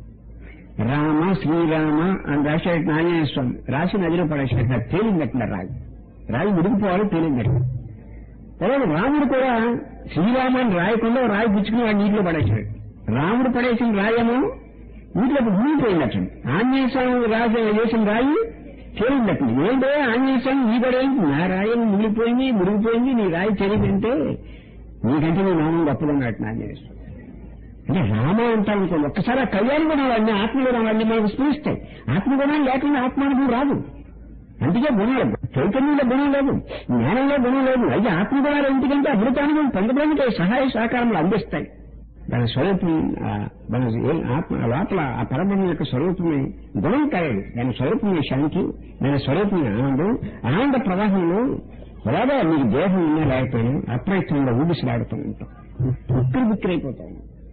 రామ శ్రీరామ అని రాసేట ఆంజనేయ స్వామి రాసి నదిలో పడేసినట్టు తేలిందట్ల రాయి రాయి విడిగిపోవాలి తేలిందట తర్వాత రాముడు కూడా శ్రీరామ అని రాయకుండా ఓ రాయి పుచ్చుకుని వాడు నీటిలో పడేసాడు రాముడు పడేసిన రాయేమో నీటిలో మునిగిపోయిందట ఆంజనేయ స్వామి రాసి వేసిన రాయి తేలిందట ఏంటో ఆంజనేయ స్వామి నీ పడేది నా రాయి మునిగిపోయింది మునిగిపోయింది నీ రాయి తెలియదంటే నీకంటే నీ నామం గొప్పదన్నట్టు ఆంజనేయ స్వామి అంటే రామ అంటాం అనుకోండి ఒక్కసారి ఆ కళ్యాణ గుణాలన్నీ ఆత్మగుణాలన్నీ మనకు స్ఫూరిస్తాయి ఆత్మగుణాలు లేకుండా ఆత్మానుభవం రాదు అందుకే గుణాలు చైతన్యంలో గుణం లేదు జ్ఞానంలో గుణం లేదు అయితే ఆత్మగుణాలు ఎందుకంటే అమృతానుభవం పొందడానికి సహాయ సహకారములు అందిస్తాయి దాని స్వరూపం ఆ, దాని ఏ- ఆత్మ ఆ లోపల ఆ పరబ్రహ్మ యొక్క స్వరూపమే గుణం కాలేదు దాని స్వరూపమే శాంతి దాని స్వరూపమే ఆనందం ఆనంద ప్రవాహంలో అలాగా మీకు దేహం ఉన్నా లేకపోయినా అప్రయత్నంలో ఊగిసలాడుతూ ఉంటాం ఉక్కిరి బిక్కిరైపోతాం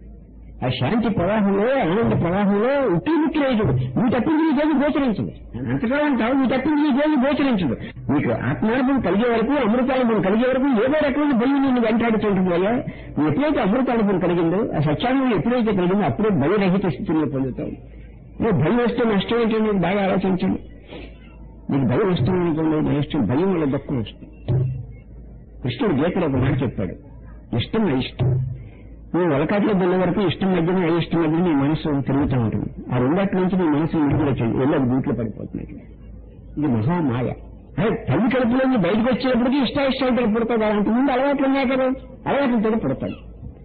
ఆ శాంతి ప్రవాహంలో ఆనంద ప్రవాహంలో ఉక్కిరి బిక్కిరైతుడు నువ్వు తప్పించి నీ దేవి గోచరించదు అంతగా అంటావు నువ్వు తప్పించి నీ దేవి గోచరించదు నీకు ఆత్మానుభవం కలిగే వరకు అమృతానుభవం కలిగే వరకు ఏదో రకమైన భయం నిన్ను వెంటాడుతుంటుంది వల్ల నువ్వు ఎప్పుడైతే అమృతానుభవం కలిగిందో ఆ సత్యానుభవం ఎప్పుడైతే కలిగిందో అప్పుడే భయరహిత స్థితిలో పొందుతావు నువ్వు భయం వస్తే నష్టం ఏంటో నీకు బాగా ఆలోచించండి నీకు భయం వస్తుంది అనుకోండి నష్టం భయం వల్ల దుఃఖం వస్తుంది కృష్ణుడు గీతలో ఒక మాట చెప్పాడు ఇష్టం అయిష్టం నువ్వు వలకాట్లో వెళ్ళే వరకు ఇష్టం మధ్యన అయిష్టం మధ్యన నీ మనసు తిరుగుతూ ఉంటుంది ఆ రెండటి నుంచి నీ మనసు విడుదల వచ్చింది వెళ్ళి అది దీంట్లో పడిపోతున్నాయి ఇది మహామాయ అదే తల్లి కడుపులో నుంచి బయటకు వచ్చేటప్పటికి ఇష్టాయిష్టాలతో పుడతాడు అంతకుముందు అలవాట్లు ఉన్నాయి కదా అలవాట్లతో పుడతాడు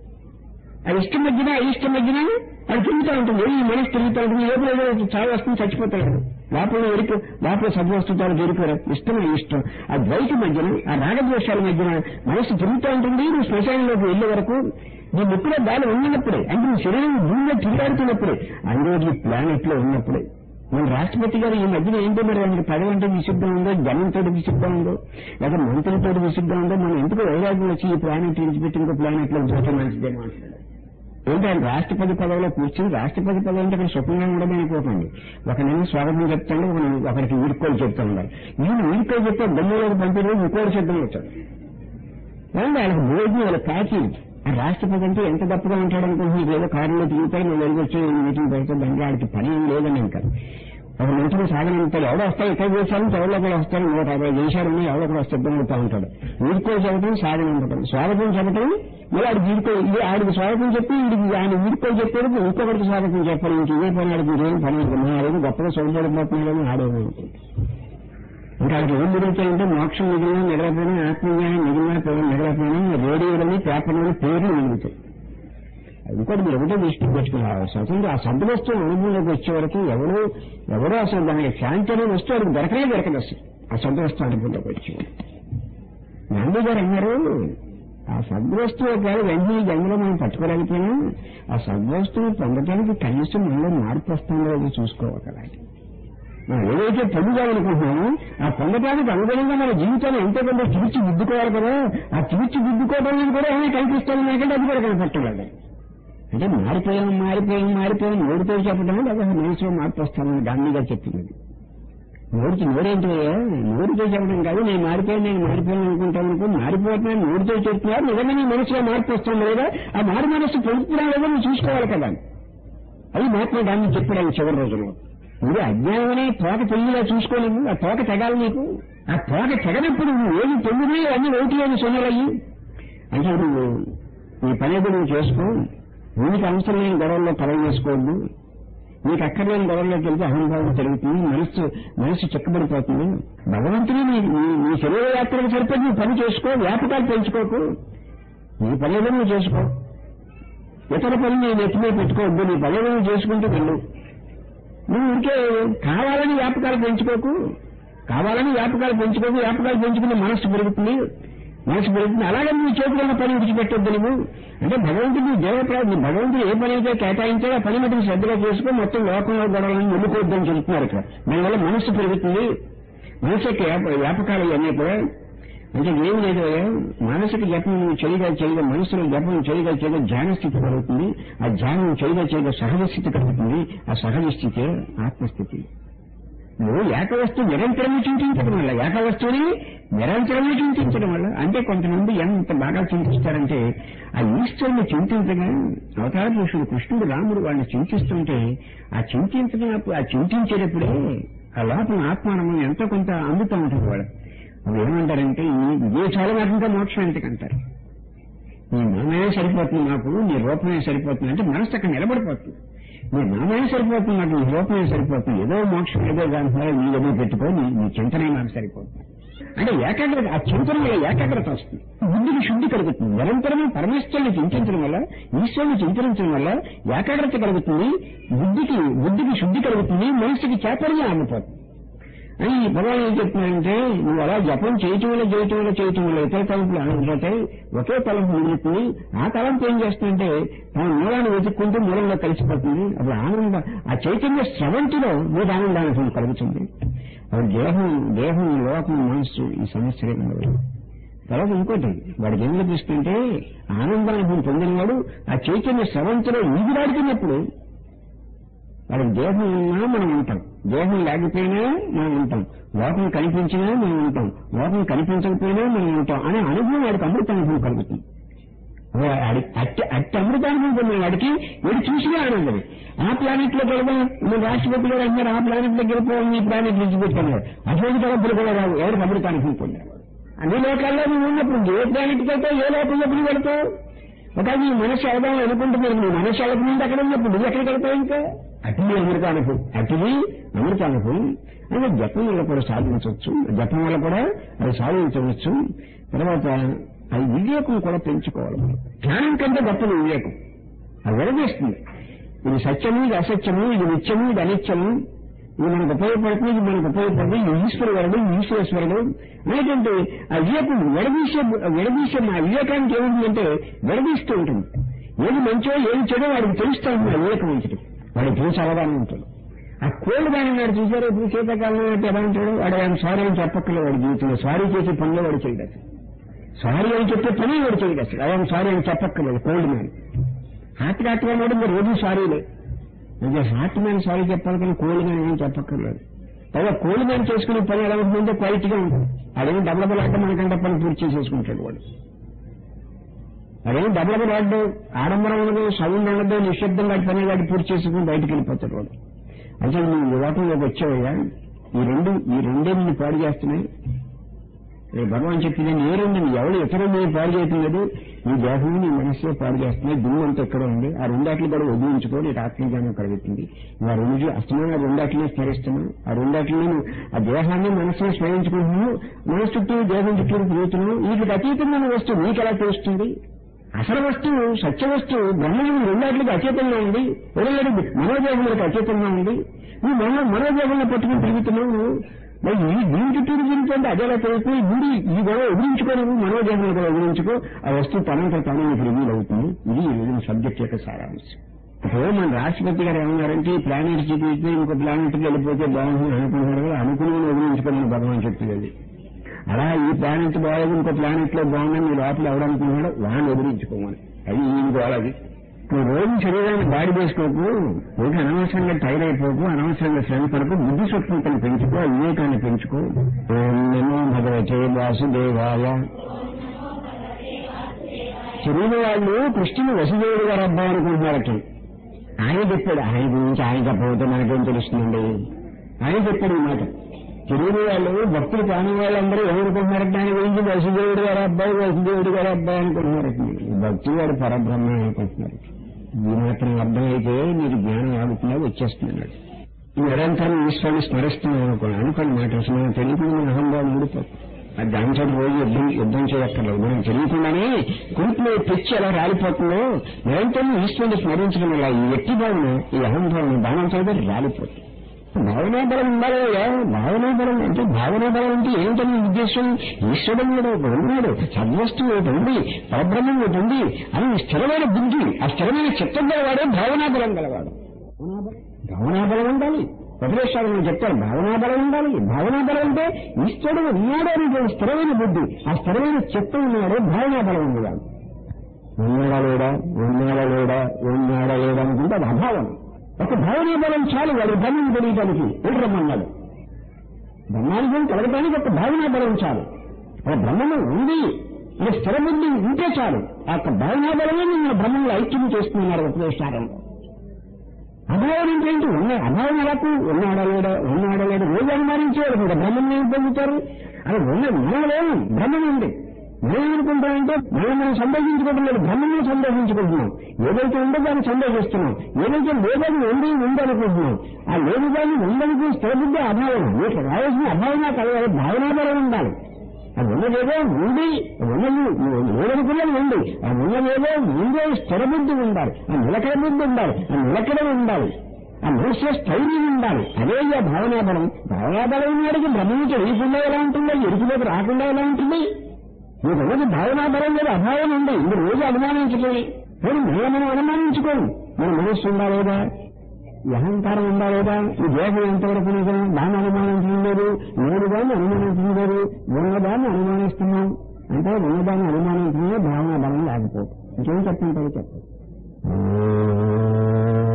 అది ఇష్టం మధ్యన అయిష్టం మధ్యన అది తిరుగుతూ ఉంటుంది ఈ మనసు తిరుగుతూ ఉంటుంది ఏదో ఏదో చావు వస్తుంది చచ్చిపోతాడు లోపల ఎరుకు లోపల సద్వస్తుతాలు దొరికారు ఇష్టం ఇష్టం ఆ ద్వైత మధ్యన ఆ రాగద్వేషాల మధ్యన మనసు తిరుగుతూ ఉంటుంది నువ్వు శ్మశానంలోకి వెళ్లే వరకు నీ ముక్కులో గాలి ఉన్నప్పుడే అంటే నీ శరీరం భూమిలో తిరిగాడుతున్నప్పుడే అందులో ప్లానెట్ లో ఉన్నప్పుడే మన రాష్ట్రపతి గారు ఈ మధ్యన ఏంటో మరి ఆయనకి పదవి అంటే విసిగ్గా ఉందో జనంతో విసిగ్గా ఉందో లేదా మంత్రులతో విసిగ్గా ఉందో మనం ఎందుకు వైరాగ్యం వచ్చి ఈ ప్లానెట్ విడిచిపెట్టి ఇంకో ప్లానెట్ లో పోతే మంచిదే మాట్లాడారు ఏంటి ఆయన రాష్ట్రపతి పదవిలో కూర్చుని రాష్ట్రపతి పదవి అంటే అక్కడ సుఖంగా ఉండడం అనుకోకండి ఒకనేమో స్వాగతం చెప్తాడు ఒక ఒకరికి వీడుకోలు చెప్తా ఉండాలి నేను వీడుకోలు చెప్తే బొమ్మలోకి పంపిణీ ఇంకోటి సిద్ధం వచ్చాడు ఏమంటే ఆయనకు భోజనం వాళ్ళ ప్యాకేజ్ ఆ రాష్ట్రపతి అంటే ఎంత తప్పుగా ఉంటాడు అనుకుంటున్నాను ఏదో కారులో తిరుగుతాయి నువ్వు వెళ్ళి వచ్చి మీటింగ్ పెడితే దానికి ఆడికి పని ఏం లేదని ఇంకా ఒక మంత్రులు సాగనంటాడు ఎవడో వస్తాయి ఇక్కడ దేశాలు ఎవరో కూడా వస్తారు నూట యాభై దేశాలు ఉన్నాయి ఎవరో కూడా సిద్ధం అవుతా ఉంటాడు వీడుకో చెప్పడం సాగనంపడం స్వాగతం చెప్పడం మళ్ళీ ఆడికి వీడుకో ఇది ఆడికి స్వాగతం చెప్పి వీడికి ఆయన వీడుకో చెప్పాడు ఇంకొకరికి స్వాగతం చెప్పాడు ఇంక ఇదే పని ఆడికి ఇదేం పని లేదు మా ఆడేది గొప్పగా సౌకర్యపడుతున్నాడని ఆడేమో ఇంకా ఆడికి ఏం మిగులుతాయంటే మోక్షం మిగిలిన మిగలపోయినా ఆత్మజ్ఞానం మిగిలిన పోయిన మిగలపోయినా రేడియోలని పేపర్లని పేర్లు మిగులుతాయి ఇంకోటి మీరు ఒకటే దృష్టి పెట్టుకున్నారు స్వతంత్ర ఆ సంత వస్తువు అనుభవంలోకి వచ్చే వరకు ఎవరు ఎవరో అసలు దానికి శాంతి అనే వస్తువు అడిగి దొరకనే దొరకదు అసలు ఆ సంత వస్తువు అనుభవంలోకి వచ్చే గాంధీ గారు అన్నారు ఆ సద్వస్తువు ఒకవేళ వెంటనే ఈ జన్మలో మనం పట్టుకోలేకపోయినా ఆ సద్వస్తువు పొందడానికి కనీసం మనలో మార్పు వస్తుందో అది చూసుకోవాలి కదా మనం ఏదైతే పొందుదామనుకుంటున్నామో ఆ పొందడానికి అనుగుణంగా మన జీవితాన్ని ఎంతో కొంత తీర్చిదిద్దుకోవాలి కదా ఆ తీర్చిదిద్దుకోవడానికి కూడా ఏమైనా కనిపిస్తుంది నాకంటే అది కూడా కనపట్టలేదు అంటే మారిపోయాం మారిపోయాం మారిపోయాం నోటితో చెప్పడం లేదా మనసులో మార్పు వస్తానని గాంధీ గారు చెప్పింది నోటికి నోరేంటి నోటితో చెప్పడం కాదు నేను మారిపోయాను నేను మారిపోయాను అనుకుంటాను అనుకో మారిపోతున్నాను నోటితో చెప్తున్నారు నిజంగా నీ మనసులో మార్పు వస్తుంది లేదా ఆ మారు మనసు పొందుతున్నా లేదా నువ్వు చూసుకోవాలి కదా అది మహాత్మా గాంధీ చెప్పాడు ఆయన చివరి రోజుల్లో నువ్వు అజ్ఞానం అనే తోక పెళ్లిలా చూసుకోలేవు ఆ తోక తెగాలి నీకు ఆ తోక తెగనప్పుడు నువ్వు ఏది పొందినా అన్ని ఓట్లేని సొన్నలయ్యి అంటే నువ్వు నీ పని ఏదో నువ్వు చేసుకో నీకు అవసరం లేని గొడవల్లో పొలం చేసుకోవద్దు నీకు అక్కర్లేని గొడవల్లోకి వెళ్తే అహంభావం పెరుగుతుంది మనస్సు మనస్సు చెక్కబడిపోతుంది భగవంతుని నీ నీ- నీ శరీర యాత్రకు సరిపడి నువ్వు పని చేసుకో వ్యాపకాలు పెంచుకోకు నీ పని ఏదో నువ్వు చేసుకో ఇతర పని నేను ఎత్తుమే పెట్టుకోవద్దు నీ పని ఏదో నువ్వు చేసుకుంటూ వెళ్ళు నువ్వు ఇంకే కావాలని వ్యాపకాలు పెంచుకోకు కావాలని వ్యాపకాలు పెంచుకోకు వ్యాపకాలు పెంచుకుని మనస్సు పెరుగుతుంది మనసు పెరుగుతుంది అలాగే నువ్వు చేతిలో ఉన్న పని విడిచిపెట్టొద్దు నువ్వు అంటే భగవంతుడు దేవప్రాజు భగవంతుడు ఏ పని అయితే కేటాయించాడో ఆ పని మటుకు శ్రద్ధగా చేసుకో మొత్తం లోకంలో గొడవలను ఎన్నుకోవద్దని చెబుతున్నారు ఇక్కడ దానివల్ల మనస్సు పెరుగుతుంది మనసు యొక్క వ్యాప- వ్యాపకాలు ఇవన్నీ కూడా అంటే ఏమి లేదు అయ్యా. మానసిక జపం నువ్వు చేయగా చేయగా మనసులో జపం చేయగా చేయగా ధ్యాన స్థితి కలుగుతుంది ఆ ధ్యానం చేయగా చేయగా సహజ స్థితి కలుగుతుంది ఆ సహజ స్థితే ఆత్మస్థితి నువ్వు ఏకవస్తు నిరంతరము చింతించడం వల్ల ఏకవస్తువుని నిరంతరము చింతించడం వల్ల అంటే కొంతమంది ఎంత బాగా చింతిస్తారంటే ఆ ఈశ్వరుని చింతించగా అవతార పురుషుడు కృష్ణుడు రాముడు వాళ్ళని చింతిస్తుంటే ఆ చింతించినప్పుడు ఆ చింతించేటప్పుడే ఆ లోపల ఆత్మానము ఎంతో కొంత అందుతూ ఉంటుంది వాడు అవి ఏమంటారంటే ఈ ఇదే చాలా మాటంతో మోక్షం ఎందుకంటారు నీ నామే సరిపోతుంది నాకు నీ రూపమే సరిపోతుంది అంటే మనసు అక్కడ నిలబడిపోతుంది నీ నామే సరిపోతుంది నాకు నీ రూపమే సరిపోతుంది ఏదో మోక్షం ఏదో దాంట్లో నీ ఏదో పెట్టుకో నీ నీ చింతనే నాకు సరిపోతుంది అంటే ఏకాగ్రత ఆ చింతన వల్ల ఏకాగ్రత వస్తుంది బుద్ధికి శుద్ధి కలుగుతుంది నిరంతరము పరమేశ్వరుని చింతించడం వల్ల ఈశ్వరుని చింతించడం వల్ల ఏకాగ్రత కలుగుతుంది బుద్ధికి బుద్ధికి శుద్ధి కలుగుతుంది మనసుకి చాపర్యం ఆగిపోతుంది అని భగవాన్ ఏం చెప్తున్నారంటే నువ్వు అలా జపం చేయటం వల్ల చేయటం వల్ల చేయటం వల్ల ఇతర తలంపులు ఆనందపడతాయి ఒకే తలంపు మిగులుతుంది ఆ తలంపు ఏం చేస్తుందంటే తన మూలాన్ని వెతుక్కుంటూ మూలంలో కలిసిపోతుంది అప్పుడు ఆనంద ఆ చైతన్య స్రవంతిలో మీకు ఆనందానికి కలుగుతుంది అప్పుడు దేహం దేహం లోకం మనస్సు ఈ సమస్యలే ఉండవు తర్వాత ఇంకోటి వాడికి ఏం లభిస్తుంటే ఆనందానుభవం పొందినవాడు ఆ చైతన్య స్రవంతిలో ఈగిరాడుతున్నప్పుడు వాడికి దేహం ఉన్నా మనం ఉంటాం దేహం లేకపోయినా మనం ఉంటాం లోకం కనిపించినా మనం ఉంటాం లోకం కనిపించకపోయినా మనం ఉంటాం అనే అనుభవం వాడికి అమృతానుభవం కలుగుతుంది వాడి అట్టి అట్టి అమృతానుభవం పొందిన వాడికి వీడు చూసినా ఆనందమే ఆ ప్లానెట్ లో వెళదాం మన రాష్ట్రపతి గారు అన్నారు ఆ ప్లానెట్ దగ్గర పోవాలి ఈ ప్లానెట్ విడిచిపెట్టారు అటువంటి తలపులు కూడా రావు ఎవరికి అమృతానుభవం పొందారు అన్ని లోకాల్లో నువ్వు ఉన్నప్పుడు ఏ ప్లానెట్కి అయితే ఏ లోకంలో నువ్వు వెళ్తావు ఒక నీ మనసు వెళదాం అనుకుంటున్నారు నీ మనసు వెళ్ళకముందు అక్కడ ఉన్నప్పుడు నువ్వు ఎక్కడికి వెళ్తావు ఇంకా అటువి అమృతానుభవం అటువి అమృతానుభవం అంటే జపం వల్ల కూడా సాధించవచ్చు జపం వల్ల కూడా అది సాధించవచ్చు తర్వాత అది వివేకం కూడా పెంచుకోవాలి మనం జ్ఞానం కంటే గొప్పది వివేకం అది విడదీస్తుంది ఇది సత్యము ఇది అసత్యము ఇది నిత్యము ఇది అనిత్యము ఇది మనకు ఉపయోగపడుతుంది ఇది మనకు ఉపయోగపడుతుంది ఇది ఈశ్వరుడు ఇది ఈశ్వరేశ్వరుడు అనేటువంటి ఆ వివేకం విడదీసే విడదీసే మా వివేకానికి ఏముంటుందంటే విడదీస్తూ ఉంటుంది ఏది మంచో ఏది చెడో వాడికి తెలుస్తా ఉంటుంది ఆ వివేకం ఉంటుంది వాడికి తెలిసి అవగాహన ఉంటుంది ఆ కోళ్ళు దాని వాడు చూసారు ఇప్పుడు శీతాకాలం అంటే ఎలా ఉంటాడు వాడు ఆయన సారీ అని చెప్పక్కర్లేదు వాడి జీవితంలో సారీ చేసే పనిలో వాడు చేయడు అసలు సారీ అని చెప్పే పని వాడు చేయడు అసలు ఆయన సారీ అని చెప్పక్కర్లేదు కోల్డ్ మ్యాన్ హార్ట్ డాక్టర్ అన్నాడు ఇంకా రోజు సారీలే అంటే హార్ట్ మ్యాన్ సారీ చెప్పాలి కానీ కోల్డ్ మ్యాన్ ఏం చెప్పక్కర్లేదు పైగా కోల్డ్ మ్యాన్ చేసుకునే పని ఎలా ఉంటుందంటే క్వాలిటీగా ఉంటుంది అదేమో డబ్బుల అంటే మనకంటే పని పూర్తి చేసేసుకుంటాడు వాడు అదేమో డబ్బుల వాడు ఆడంబరం ఉండదు సౌండ్ ఉండదు నిశ్శబ్దం వాడి పని వాడి పూర్తి చేసుకుని బయటకు వెళ్ళిపోతాడు వాడు అంటే నువ్వు యువతంలోకి వచ్చావయ్యా ఈ రెండు ఈ రెండే నిన్ను పాడు చేస్తున్నాయి రేపు భగవాన్ చెప్పింది ఏ రెండు ఎవరు ఇతరులు నేను పాడు చేయటం లేదు నీ దేహం నీ మనస్సే పాడు చేస్తున్నాయి దుమ్ము అంతా ఎక్కడ ఉంది ఆ రెండాట్లు కూడా వదిలించుకో నీకు ఆత్మజ్ఞానం కలుగుతుంది ఆ రెండు అస్తమైన రెండాట్లనే స్మరిస్తున్నావు ఆ రెండాట్లని నువ్వు ఆ దేహాన్ని మనస్సుని స్మరించుకుంటున్నావు మనసు చుట్టూ దేహం చుట్టూ తిరుగుతున్నావు వీటికి అతీతమైన వస్తువు నీకు ఎలా తెలుస్తుంది అసలు వస్తువు సత్య వస్తువు బ్రహ్మం రెండాట్లకి అచేతంగా ఉంది ఉదయం మనోదేహములకు అచేతంగా ఉంది నువ్వు మన మనోదేహంలో పట్టుకుని తిరుగుతున్నావు నువ్వు మరి ఈ దీని చుట్టూ తిరుగుతుంటే అదేలా తెలుస్తుంది ముందు ఈ గొడవ ఎదిరించుకోను మనోజన్మలు కూడా ఎదిరించుకో ఆ వస్తువు తనంత తాను నీకు రివీల్ అవుతుంది ఇది ఈ రోజున సబ్జెక్ట్ యొక్క సారాంశం ఇప్పుడు మన రాష్ట్రపతి గారు ఏమన్నారంటే ఈ ప్లానెట్ చూపిస్తే ఇంకో ప్లానెట్కి వెళ్ళిపోతే బాగుంటుంది అనుకున్నారు కదా అనుకుని వదిలించుకోమని భగవాన్ చెప్తుంది అలా ఈ ప్లానెట్ బాగాలేదు ఇంకో ప్లానెట్ లో బాగుందని మీ లోపల ఎవరనుకున్నాడో వాడిని ఎదిరించుకోమని అది ఈయన గోళది నువ్వు రోజు శరీరాన్ని బాడీ చేసుకోకు రోజు అనవసరంగా టైర్ అయిపోకు అనవసరంగా శ్రమ పడకు బుద్ధి స్వప్నతను పెంచుకో వివేకాన్ని పెంచుకో ఓం నమో భగవతే వాసుదేవాయ తెలియని వాళ్ళు కృష్ణుని వసుదేవుడు గారు అబ్బా అనుకుంటున్నారట ఆయన చెప్పాడు ఆయన గురించి ఆయన చెప్పకపోతే మనకేం తెలుస్తుందండి ఆయన చెప్పాడు ఈ మాట తెలియని వాళ్ళు భక్తులు కాని వాళ్ళందరూ ఏమనుకుంటున్నారంటే ఆయన గురించి వసుదేవుడు గారు అబ్బాయి వసుదేవుడు గారు అబ్బాయి అనుకుంటున్నారట భక్తులు వాడు పరబ్రహ్మ అనుకుంటున్నారు ఈ మాత్రం అర్థమైతే మీరు జ్ఞానం ఆగుతున్నా వచ్చేస్తున్నాడు నిరంతరం ఈశ్వరుని స్మరిస్తున్నాం అనుకోండి అనుకోండి మాట అసలు మనం తెలియకుండా మన అహంభావం ఊడిపోతుంది అది దాంతో రోజు యుద్ధం యుద్ధం చేయక్కర్లేదు మనం తెలియకుండానే కుంట్లో తెచ్చి ఎలా రాలిపోతుందో నిరంతరం ఈశ్వరుని స్మరించడం వల్ల ఈ వ్యక్తి భావన ఈ అహంభావం దానం చేయడం రాలిపోతుంది భావనా బలం ఉండాలయ్యా భావనా బలం అంటే భావనా బలం అంటే ఏంటని ఉద్దేశం ఈశ్వరుడు కూడా ఒకడు ఉన్నాడు సద్వస్తువు ఒకటి ఉంది పరబ్రహ్మం ఒకటి ఉంది అని స్థిరమైన బుద్ధి ఆ స్థిరమైన చిత్తం గలవాడే భావనా బలం గలవాడు భావనా బలం ఉండాలి ఉపదేశాలను చెప్తారు భావనా బలం ఉండాలి భావనా బలం అంటే ఈశ్వరుడు ఉన్నాడు అనేటువంటి స్థిరమైన బుద్ధి ఆ స్థిరమైన చిత్తం ఉన్నాడే భావనా బలం ఉండేవాడు ఉన్నాడా లేడా ఉన్నాడా లేడా ఉన్నాడా లేడా అనుకుంటే అది అభావం ఒక భావనా బలం చాలు వాడు బ్రహ్మం తెలియటానికి ఏంటి రమ్మన్నాడు బ్రహ్మానుభవం కలగటానికి ఒక భావనా బలం చాలు ఒక బ్రహ్మము ఉంది అంటే స్థిర బుద్ధి ఉంటే చాలు ఆ యొక్క భావనా బలమే నిన్న బ్రహ్మంలో ఐక్యం చేస్తున్నారు ఉపదేశారంలో అభావం అంటే ఏంటి ఉన్నాయి అభావం ఎలాకు ఉన్నాడా లేడా ఉన్నాడా లేడా రోజు అనుమానించేవారు కూడా బ్రహ్మం ఏం పొందుతారు అది ఉన్నది మనం లేము బ్రహ్మం ఉంది మనం ఏమనుకుంటామంటే మనం మనం సందేహించుకోవడం లేదు బ్రహ్మమే సందేహించుకుంటున్నాం ఏదైతే ఉందో దాన్ని సందేహిస్తున్నాం ఏదైతే లేదని ఉంది ఉందనుకుంటున్నాం ఆ లేని దాన్ని ఉందనుకుని స్థిరబుద్ధి అభావం మీకు రావాల్సిన అభావనా కలగాలి భావనాపరం ఉండాలి అది ఉన్నదేదో ఉంది ఉన్నది లేదనుకున్నది ఉంది ఆ ఉన్నదేదో ముందే స్థిరబుద్ధి ఉండాలి ఆ నిలకడ బుద్ధి ఉండాలి ఆ నిలకడ ఉండాలి ఆ మనసు స్థైర్యం ఉండాలి అదే ఈ భావనాబలం భావనాబలం ఉన్నాడికి బ్రహ్మం తెలియకుండా ఎలా ఉంటుందో ఎరుకులోకి రాకుండా ఎలా ఉంటుంది మీకు ఉన్నది భావనాబలం లేదు అభావం ఉంది ఇది రోజు అనుమానించుకోండి కానీ మనం మనం అనుమానించుకోండి మన మనస్సు ఉందా లేదా ఈ అహంకారం ఉందా లేదా ఈ దేహం ఎంతవరకు నిజం దాన్ని అనుమానించడం లేదు నేనుదాన్ని అనుమానించడం లేదు ఉన్నదాన్ని అనుమానిస్తున్నాం అంటే ఉన్నదాన్ని అనుమానించడమే భావన బలం లేకపోతే ఇంకేం చెప్తుంటారో చెప్పండి